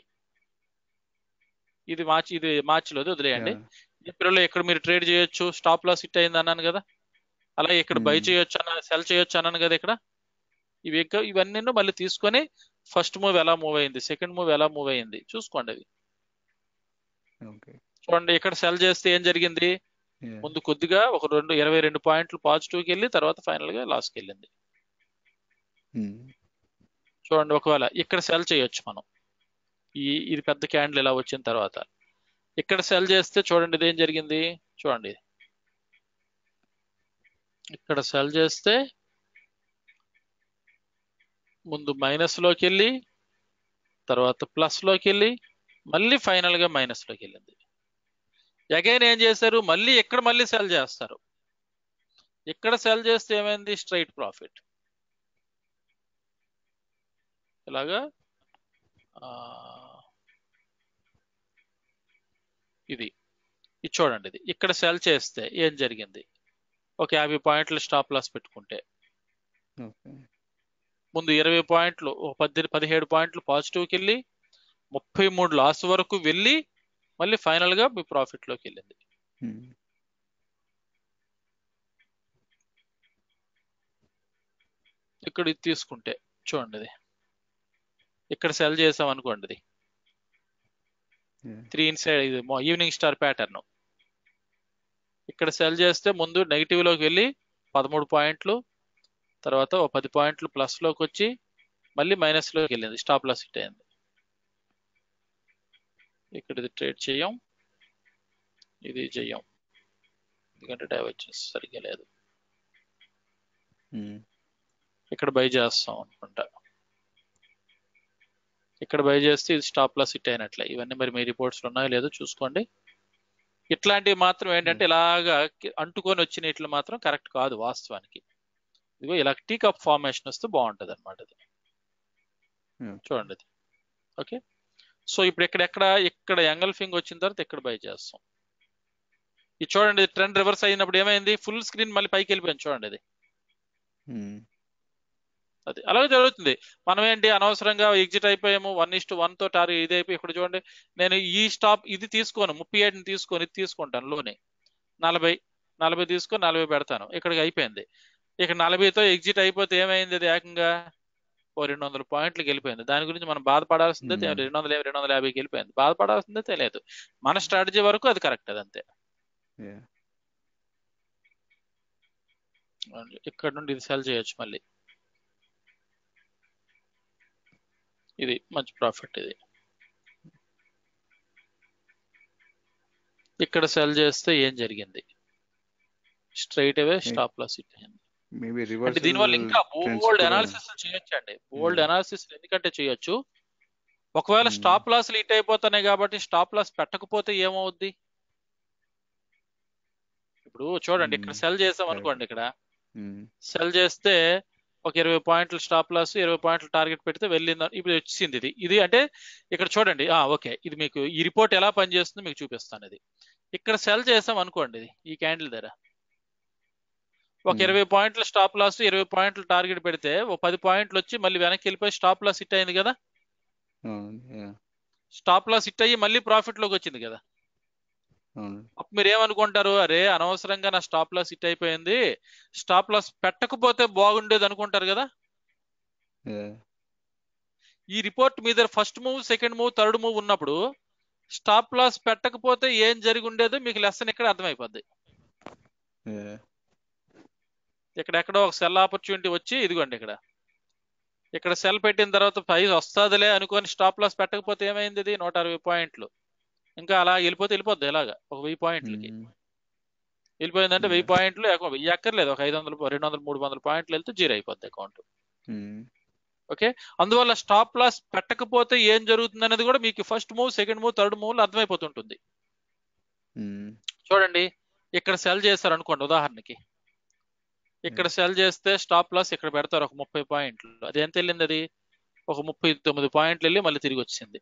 Speaker 1: ఇది మార్చి ఇది మార్చిలోది వదిలేయండి
Speaker 3: yeah,
Speaker 1: ఏప్రిల్లో ఇక్కడ మీరు ట్రేడ్ చేయొచ్చు స్టాప్ లాస్ హిట్ అయింది అన్నాను కదా అలాగే ఇక్కడ బై
Speaker 3: Hmm.
Speaker 1: చేయొచ్చు అన్న సెల్ చేయొచ్చు అన్నాను కదా ఇక్కడ ఇవి ఇంకా ఇవన్నీ మళ్ళీ తీసుకొని ఫస్ట్ మూవ్ ఎలా మూవ్ అయింది సెకండ్ మూవ్ ఎలా మూవ్ అయింది చూసుకోండి అవి
Speaker 3: okay,
Speaker 1: చూడండి ఇక్కడ సెల్ చేస్తే ఏం జరిగింది
Speaker 3: yeah,
Speaker 1: ముందు కొద్దిగా ఒక రెండు ఇరవై రెండు పాయింట్లు పాజిటివ్కి వెళ్ళి తర్వాత ఫైనల్ గా లాస్కి వెళ్ళింది
Speaker 3: ఉమ్,
Speaker 1: చూడండి ఒకవేళ ఇక్కడ సెల్ చేయొచ్చు మనం ఈ ఇది పెద్ద క్యాండిల్ ఇలా వచ్చిన తర్వాత ఇక్కడ సెల్ చేస్తే చూడండి ఇది ఏం జరిగింది చూడండి ఇక్కడ సెల్ చేస్తే ముందు మైనస్ లోకి వెళ్ళి తర్వాత ప్లస్ లోకి వెళ్ళి మళ్ళీ ఫైనల్ గా మైనస్ లోకి వెళ్ళింది అగైన్ ఏం చేశారు మళ్ళీ ఇక్కడ మళ్ళీ సెల్ చేస్తారు ఇక్కడ సెల్ చేస్తే ఏమైంది స్ట్రైట్ ప్రాఫిట్ ఇలాగా ఆ, ఇది ఇది చూడండి ఇది ఇక్కడ సెల్ చేస్తే ఏం జరిగింది ఒక యాభై పాయింట్లు స్టాప్ లాస్ పెట్టుకుంటే
Speaker 3: okay,
Speaker 1: ముందు ఇరవై పాయింట్లు ఒక పద్దె పదిహేడు పాయింట్లు పాజిటివ్కి వెళ్ళి ముప్పై మూడు లాస్ వరకు వెళ్ళి మళ్ళీ ఫైనల్ గా మీ ప్రాఫిట్ లోకి వెళ్ళింది
Speaker 3: ఉమ్,
Speaker 1: ఇక్కడ ఇది తీసుకుంటే చూడండి ఇది ఇక్కడ సెల్ చేసాం అనుకోండి ఇది
Speaker 3: yeah,
Speaker 1: త్రీ ఇన్సైడ్ ఇది ఈవినింగ్ స్టార్ ప్యాటర్న్ ఇక్కడ సెల్ చేస్తే ముందు నెగిటివ్ లోకి వెళ్ళి పదమూడు పాయింట్లు తర్వాత ఒక పది పాయింట్లు ప్లస్ లోకి వచ్చి మళ్ళీ మైనస్ లోకి వెళ్ళింది స్టాప్ లాస్ హిట్ అయింది ఇక్కడ ఇది ట్రేడ్ చేయం ఇది చెయ్యం ఎందుకంటే డైవర్జెన్స్ సరిగ్గా లేదు
Speaker 3: ఉమ్,
Speaker 1: ఇక్కడ బై చేస్తాం అనుకుంటా ఇక్కడ బై చేస్తే ఇది స్టాప్ లాస్ హిట్ అయినట్లే ఇవన్నీ మరి మీ రిపోర్ట్స్ ఉన్నాయో లేదో చూసుకోండి ఇట్లాంటివి మాత్రం ఏంటంటే ఇలాగా కి- అంటుకొని వచ్చిన ఇట్లు మాత్రం కరెక్ట్ కాదు వాస్తవానికి ఇదిగో ఇలా టీ కప్ ఫార్మేషన్ వస్తే బాగుంటది అనమాట ఇది
Speaker 3: yeah,
Speaker 1: చూడండి ఇది ఓకే సో ఇప్పుడు ఇక్కడ ఎక్కడ ఇక్కడ యంగల్ఫింగ్ వచ్చిన తర్వాత ఇక్కడ బై చేస్తాం ఇది చూడండి ట్రెండ్ రివర్స్ అయినప్పుడు ఏమైంది ఫుల్ స్క్రీన్ మళ్ళీ పైకి వెళ్ళిపోయింది చూడండి ఇది
Speaker 3: ఉమ్,
Speaker 1: అది అలాగే జరుగుతుంది మనం ఏంటి అనవసరంగా ఎగ్జిట్ అయిపోయాము వన్ ఇస్ టు వన్ తో టార్ ఇది అయిపోయి ఇక్కడ చూడండి నేను ఈ స్టాప్ ఇది తీసుకోను ముప్పై ఏడుని తీసుకొని ఇది తీసుకుంటాను లోని నలభై నలభై తీసుకొని నలభై పెడతాను ఇక్కడికి అయిపోయింది ఇక నలభైతో ఎగ్జిట్ అయిపోతే ఏమైంది అది ఏకంగా ఓ రెండు వందల పాయింట్లకి వెళ్ళిపోయింది దాని గురించి మనం బాధపడాల్సిందే
Speaker 3: Hmm.
Speaker 1: తె- రెండు వందల యాభై రెండు వందల యాభైకి వెళ్ళిపోయింది బాధపడాల్సిందే తెలియదు మన స్ట్రాటజీ వరకు అది కరెక్ట్ అది అంతే
Speaker 3: yeah,
Speaker 1: ఇక్కడ నుండి ఇది సెల్ చేయొచ్చు మళ్ళీ ఇది మంచి ప్రాఫిట్ ఇది ఇక్కడ సెల్ చేస్తే ఏం జరిగింది straight away stop loss hit అయింది
Speaker 3: మేబీ
Speaker 1: అంటే
Speaker 3: రివర్సల్
Speaker 1: దీనివల్ల ఇంకా
Speaker 3: trends
Speaker 1: బోల్డ్
Speaker 3: కూడా-
Speaker 1: అనాలిసిస్ చేయొచ్చు అండి బోల్డ్
Speaker 3: Yeah.
Speaker 1: అనాలిసిస్ ఎందుకంటే చేయొచ్చు ఒకవేళ
Speaker 3: Hmm.
Speaker 1: స్టాప్ లాస్ హిట్ అయిపోతున్నాయి కాబట్టి స్టాప్ లాస్ పెట్టకపోతే ఏమవుద్ది ఇప్పుడు చూడండి ఇక్కడ
Speaker 3: Hmm.
Speaker 1: సెల్ చేసాం
Speaker 3: Correct.
Speaker 1: అనుకోండి ఇక్కడ
Speaker 3: ఉమ్,
Speaker 1: సెల్ చేస్తే ఒక ఇరవై పాయింట్లు స్టాప్ లాస్ ఇరవై పాయింట్లు టార్గెట్ పెడితే వెళ్ళింది ఇప్పుడు వచ్చింది ఇది ఇది అంటే ఇక్కడ చూడండి ఆ ఓకే ఇది మీకు ఈ రిపోర్ట్ ఎలా పనిచేస్తుందో మీకు చూపిస్తాను ఇది ఇక్కడ సెల్ చేసాం అనుకోండి ఇది ఈ క్యాండిల్ దగ్గర ఒక
Speaker 3: Hmm.
Speaker 1: ఇరవై పాయింట్ల స్టాప్ లాస్ ఇరవై పాయింట్లు టార్గెట్ పెడితే ఒక పది పాయింట్లు వచ్చి మళ్ళీ వెనక్కి వెళ్ళిపోయి స్టాప్ లాస్ హిట్ అయింది కదా
Speaker 3: అవును yeah,
Speaker 1: స్టాప్ లాస్ హిట్ అయ్యి మళ్ళీ ప్రాఫిట్ లోకి వచ్చింది కదా
Speaker 3: అవును
Speaker 1: అప్పుడు మీరు ఏమనుకుంటారు అరే అనవసరంగా నా స్టాప్ లాస్ హిట్ అయిపోయింది స్టాప్ లాస్ పెట్టకపోతే బాగుండేది అనుకుంటారు కదా
Speaker 3: yeah,
Speaker 1: ఈ రిపోర్ట్ మీ దగ్గర first move second move third move ఉన్నప్పుడు స్టాప్ లాస్ పెట్టకపోతే ఏం జరిగి ఉండేదో మీకు లెసన్ ఇక్కడ అర్థమైపోద్ది
Speaker 3: yeah,
Speaker 1: ఇక్కడ ఎక్కడో ఒక సెల్ ఆపర్చునిటీ వచ్చి ఇదిగోండి ఇక్కడ ఇక్కడ సెల్ పెట్టిన తర్వాత ప్రైస్ వస్తుందిలే అనుకొని స్టాప్ లాస్ పెట్టకపోతే ఏమైంది ఇది నూట అరవై పాయింట్లు ఇంకా అలా వెళ్ళిపోతే వెళ్ళిపోద్ది ఇలాగా ఒక వెయ్యి పాయింట్లకి
Speaker 3: మ్మ్.
Speaker 1: వెళ్ళిపోయిందంటే వెయ్యి
Speaker 3: Yeah.
Speaker 1: పాయింట్లు ఎక్కువ వెయ్యి అక్కర్లేదు ఒక ఐదు వందలు రెండు వందలు మూడు వందల పాయింట్లు వెళ్తే జీరో అయిపోద్ది అకౌంట్
Speaker 3: మ్మ్.
Speaker 1: ఓకే అందువల్ల స్టాప్ లాస్ పెట్టకపోతే ఏం జరుగుతుంది అనేది కూడా మీకు first move second move third move అర్థమైపోతుంటుంది
Speaker 3: మ్మ్.
Speaker 1: చూడండి ఇక్కడ సెల్ చేస్తారు అనుకోండి ఉదాహరణకి ఇక్కడ సెల్ చేస్తే స్టాప్ లాస్ ఇక్కడ పెడతారు ఒక ముప్పై పాయింట్లు అది ఎంత వెళ్ళింది అది ఒక ముప్పై తొమ్మిది పాయింట్లు వెళ్ళి మళ్ళీ తిరిగి వచ్చింది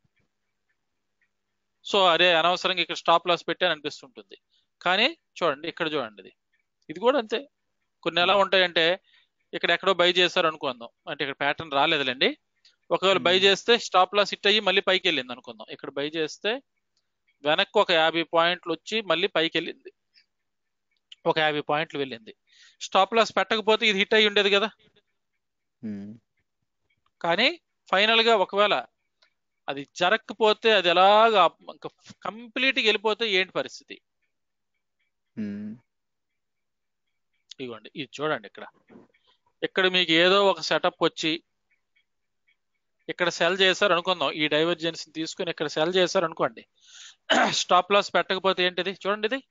Speaker 1: సో అరే అనవసరంగా ఇక్కడ స్టాప్ లాస్ పెట్టాను అనిపిస్తుంటుంది కానీ చూడండి ఇక్కడ చూడండి ఇది ఇది కూడా అంతే కొన్ని ఎలా ఉంటాయంటే ఇక్కడ ఎక్కడో బై చేశారు అనుకుందాం అంటే ఇక్కడ ప్యాటర్న్ రాలేదులేండి ఒకవేళ బై
Speaker 3: Hmm.
Speaker 1: చేస్తే స్టాప్ లాస్ హిట్ అయ్యి మళ్ళీ పైకి వెళ్ళింది అనుకుందాం ఇక్కడ బై చేస్తే వెనక్కి ఒక యాభై పాయింట్లు వచ్చి మళ్ళీ పైకి వెళ్ళింది ఒక యాభై పాయింట్లు వెళ్ళింది స్టాప్ లాస్ పెట్టకపోతే ఇది హిట్ అయ్యి ఉండేది కదా
Speaker 3: మ్మ్.
Speaker 1: కానీ ఫైనల్ గా ఒకవేళ అది జరగకపోతే అది ఎలాగా కంప్లీట్ గా వెళ్ళిపోతే ఏంటి పరిస్థితి
Speaker 3: మ్మ్.
Speaker 1: ఇదిగోండి ఇది చూడండి ఇక్కడ ఇక్కడ మీకు ఏదో ఒక సెటప్ వచ్చి ఇక్కడ సెల్ చేశారు అనుకుందాం ఈ డైవర్జెన్స్ తీసుకుని ఇక్కడ సెల్ చేశారు అనుకోండి స్టాప్ లాస్ పెట్టకపోతే ఏంటిది చూడండి ఇది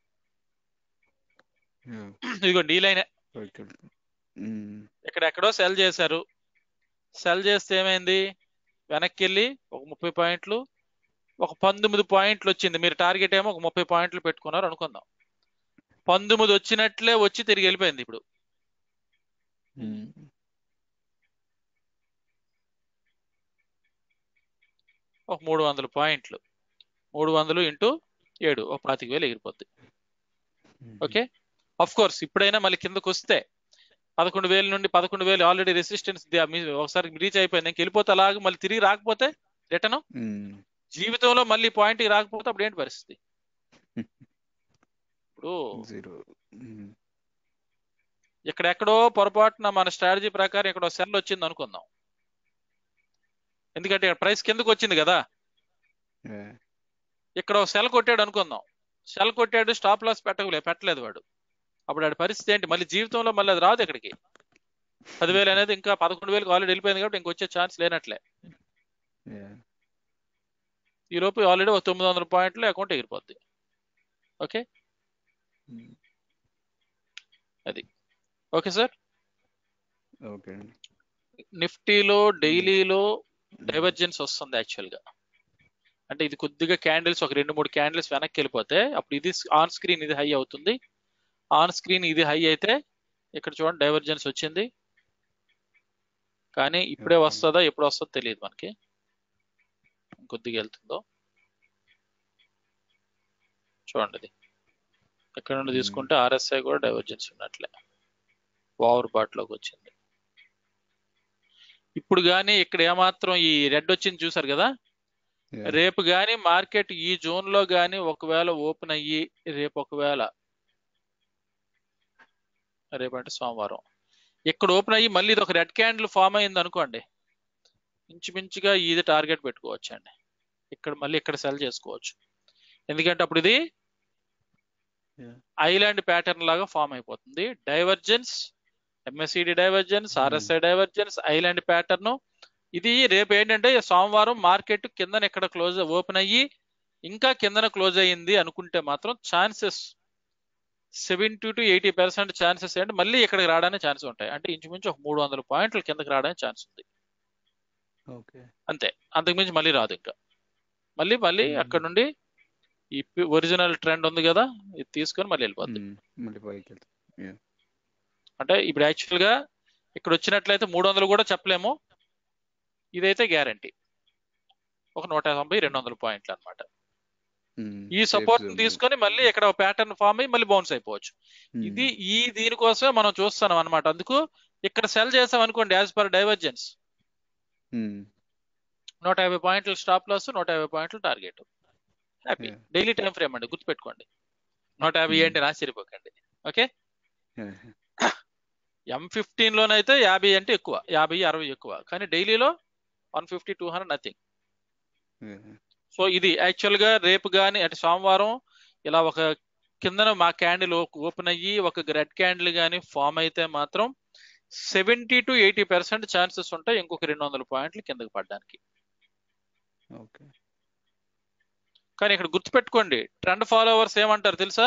Speaker 3: Yeah.
Speaker 1: ఇదిగోండి ఈ లైన్
Speaker 3: ఓకే మ్మ్.
Speaker 1: ఇక్కడ ఎక్కడో సెల్ చేశారు సెల్ చేస్తే ఏమైంది వెనక్కి వెళ్ళి ఒక ముప్పై పాయింట్లు ఒక పంతొమ్మిది పాయింట్లు వచ్చింది మీరు టార్గెట్ ఏమో ఒక ముప్పై పాయింట్లు పెట్టుకున్నారు అనుకుందాం పంతొమ్మిది వచ్చినట్లే వచ్చి తిరిగి వెళ్ళిపోయింది ఇప్పుడు
Speaker 3: మ్మ్.
Speaker 1: ఒక మూడు వందల పాయింట్లు మూడు వందలు ఇంటూ ఏడు ఒక పాతిక వేలు ఎగిరిపోద్ది
Speaker 3: మ్మ్.
Speaker 1: ఓకే అఫ్ కోర్స్ ఇప్పుడైనా మళ్ళీ కిందకు వస్తే పదకొండు వేల నుండి పదకొండు వేలు ఆల్రెడీ రెసిస్టెన్స్ ఒకసారి రీచ్ అయిపోయింది ఇంక వెళ్ళిపోతే అలాగే మళ్ళీ తిరిగి రాకపోతే రిటర్న్
Speaker 3: మ్మ్.
Speaker 1: జీవితంలో మళ్ళీ పాయింట్ రాకపోతే అప్పుడు ఏంటి పరిస్థితి ఇప్పుడు
Speaker 3: జీరో మ్మ్.
Speaker 1: ఇక్కడెక్కడో పొరపాటున మన స్ట్రాటజీ ప్రకారం ఇక్కడ సెల్ వచ్చింది అనుకుందాం ఎందుకంటే ఇక్కడ ప్రైస్ కిందకు వచ్చింది కదా
Speaker 3: Yeah.
Speaker 1: ఇక్కడ ఒక సెల్ కొట్టాడు అనుకుందాం సెల్ కొట్టాడు స్టాప్ లాస్ పెట్టలే పెట్టలేదు వాడు అప్పుడు ఆడి పరిస్థితి ఏంటి మళ్ళీ జీవితంలో మళ్ళీ అది రాదు ఇక్కడికి పదివేలు అనేది ఇంకా పదకొండు వేలకు ఆల్రెడీ వెళ్ళిపోయింది కాబట్టి ఇంకొచ్చే ఛాన్స్ లేనట్లే
Speaker 3: Yeah.
Speaker 1: ఈ లోపు ఆల్రెడీ ఒక తొమ్మిది వందల పాయింట్లు అకౌంట్ ఎగిరిపోద్ది ఓకే
Speaker 3: మ్మ్.
Speaker 1: ఓకే సార్
Speaker 3: ఓకే అండి
Speaker 1: నిఫ్టీలో డైలీలో డైవర్జెన్స్ వస్తుంది యాక్చువల్ గా అంటే ఇది కొద్దిగా క్యాండిల్స్ ఒక రెండు మూడు క్యాండిల్స్ వెనక్కి వెళ్ళిపోతే అప్పుడు ఇది ఆన్ స్క్రీన్ ఇది హై అవుతుంది ఆన్ స్క్రీన్ ఇది హై అయితే ఇక్కడ చూడండి డైవర్జెన్స్ వచ్చింది కానీ ఇప్పుడే
Speaker 3: Okay.
Speaker 1: వస్తుందా ఎప్పుడు వస్తుందో తెలియదు మనకి కొద్దిగా వెళ్తుందో చూడండి ఇది ఎక్కడ నుండి
Speaker 3: Hmm.
Speaker 1: తీసుకుంటే ఆర్ఎస్ఐ కూడా డైవర్జెన్స్ ఉన్నట్లే ఓవర్ బాట్లోకి వచ్చింది ఇప్పుడు కానీ ఇక్కడ ఏమాత్రం ఈ రెడ్ వచ్చింది చూసారు కదా
Speaker 3: Yeah.
Speaker 1: రేపు గాని మార్కెట్ ఈ జోన్ లో గాని ఒకవేళ ఓపెన్ అయ్యి రేపు ఒకవేళ రేపు అంటే సోమవారం ఇక్కడ ఓపెన్ అయ్యి మళ్ళీ ఇది ఒక రెడ్ క్యాండిల్ ఫామ్ అయింది అనుకోండి ఇంచుమించుగా ఇది టార్గెట్ పెట్టుకోవచ్చు అండి ఇక్కడ మళ్ళీ ఇక్కడ సెల్ చేసుకోవచ్చు ఎందుకంటే అప్పుడు ఇది
Speaker 3: Yeah.
Speaker 1: ఐలాండ్ ప్యాటర్న్ లాగా ఫామ్ అయిపోతుంది divergence MSCD divergence
Speaker 3: Hmm.
Speaker 1: RSI divergence island pattern ఇది రేపు ఏంటంటే సోమవారం మార్కెట్ కిందన ఎక్కడ క్లోజ్ ఓపెన్ అయ్యి ఇంకా కిందన క్లోజ్ అయ్యింది అనుకుంటే మాత్రం chances seventy to eighty percent chances ఏంటి మళ్ళీ ఇక్కడికి రావడానికి ఛాన్స్ ఉంటాయి అంటే ఇంచుమించు ఒక మూడు వందల పాయింట్ల కిందకి రావడానికి ఛాన్స్ ఉంది
Speaker 3: ఓకే
Speaker 1: అంతే అంతకుమించి మళ్ళీ రాదు ఇంకా మళ్ళీ మళ్ళీ
Speaker 3: Hmm.
Speaker 1: అక్కడ నుండి ఈ ఒరిజినల్ ట్రెండ్ ఉంది కదా ఇది తీసుకొని మళ్ళీ వెళ్ళిపోద్ది
Speaker 3: మ్మ్. మళ్ళీ పైకి వెళ్తాం
Speaker 1: అంటే ఇప్పుడు యాక్చువల్ గా ఇక్కడ వచ్చినట్లయితే మూడు వందలు కూడా చెప్పలేము ఇదైతే గ్యారంటీ ఒక నూట తొంభై రెండు వందల పాయింట్లు అన్నమాట
Speaker 3: మ్మ్.
Speaker 1: ఈ
Speaker 3: Safe
Speaker 1: సపోర్ట్
Speaker 3: zone.
Speaker 1: తీసుకొని మళ్ళీ ఇక్కడ ప్యాటర్న్ ఫామ్ అయ్యి మళ్ళీ బౌన్స్ అయిపోవచ్చు
Speaker 3: మ్మ్.
Speaker 1: ఇది ఈ దీనికోసమే మనం చూస్తున్నాం అన్నమాట అందుకు ఇక్కడ సెల్ చేసాం అనుకోండి యాజ్ పర్ డైవర్జెన్స్
Speaker 3: మ్మ్.
Speaker 1: నూట యాభై పాయింట్లు స్టాప్ లాస్ నూట యాభై పాయింట్లు target happy
Speaker 3: Yeah.
Speaker 1: Daily time frame అండి గుర్తుపెట్టుకోండి నూట యాభై
Speaker 3: Hmm.
Speaker 1: ఏంటి ఆశ్చర్యపోకండి ఓకే
Speaker 3: Yeah.
Speaker 1: ఎం ఫిఫ్టీన్ లోనైతే యాభై అంటే ఎక్కువ యాభై అరవై ఎక్కువ కానీ డైలీలో one fifty two hundred nothing
Speaker 3: Yeah.
Speaker 1: So ఇది యాక్చువల్ గా రేపు కానీ అంటే సోమవారం ఇలా ఒక కిందన మా క్యాండిల్ ఓపెన్ అయ్యి ఒక రెడ్ క్యాండిల్ కానీ ఫామ్ అయితే మాత్రం seventy to eighty percent chances ఉంటాయి ఇంకొక రెండు వందల పాయింట్లు కిందకి పడడానికి
Speaker 3: ఓకే
Speaker 1: కానీ ఇక్కడ గుర్తుపెట్టుకోండి ట్రెండ్ ఫాలోవర్స్ ఏమంటారు తెలుసా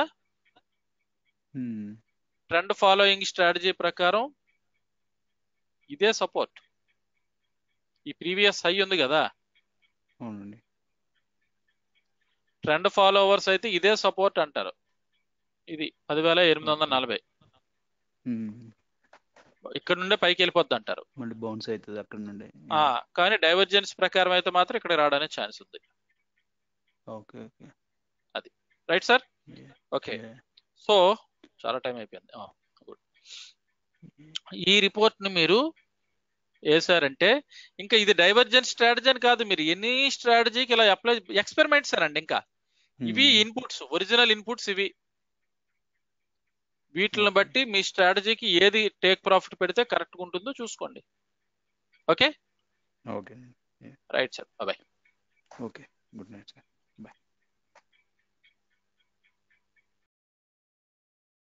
Speaker 1: ట్రెండ్ ఫాలోయింగ్ స్ట్రాటజీ ప్రకారం ఇదే సపోర్ట్ ఈ ప్రీవియస్ హై ఉంది కదా
Speaker 3: అవునండి
Speaker 1: ట్రెండ్ ఫాలోవర్స్ అయితే ఇదే సపోర్ట్ అంటారు ఇది పదివేల ఎనిమిది వందల నలభై
Speaker 3: మ్మ్.
Speaker 1: ఇక్కడ నుండే పైకి వెళ్ళిపోద్ది అంటారు
Speaker 3: మళ్ళీ బౌన్స్ అవుతుంది అక్కడ నుండి
Speaker 1: ఆ, కానీ డైవర్జెన్స్ ప్రకారం అయితే మాత్రం ఇక్కడ రావడానికి ఛాన్స్ ఉంది
Speaker 3: okay okay
Speaker 1: right sir
Speaker 3: Yeah.
Speaker 1: Okay
Speaker 3: Yeah.
Speaker 1: So చాలా టైం అయిపోయింది గుడ్ ఈ రిపోర్ట్ ని మీరు వేసారంటే ఇంకా ఇది డైవర్జెన్స్ స్ట్రాటజీ అని కాదు మీరు ఎనీ స్ట్రాటజీకి ఇలా అప్లై ఎక్స్పెరిమెంట్స్ అండి ఇంకా ఇవి
Speaker 3: మ్మ్.
Speaker 1: ఇన్పుట్స్ ఒరిజినల్ ఇన్పుట్స్ ఇవి వీటిని
Speaker 3: Okay.
Speaker 1: బట్టి మీ స్ట్రాటజీకి ఏది టేక్ ప్రాఫిట్ పెడితే కరెక్ట్గా ఉంటుందో చూసుకోండి okay
Speaker 3: okay
Speaker 1: right sir bye
Speaker 3: okay good night sir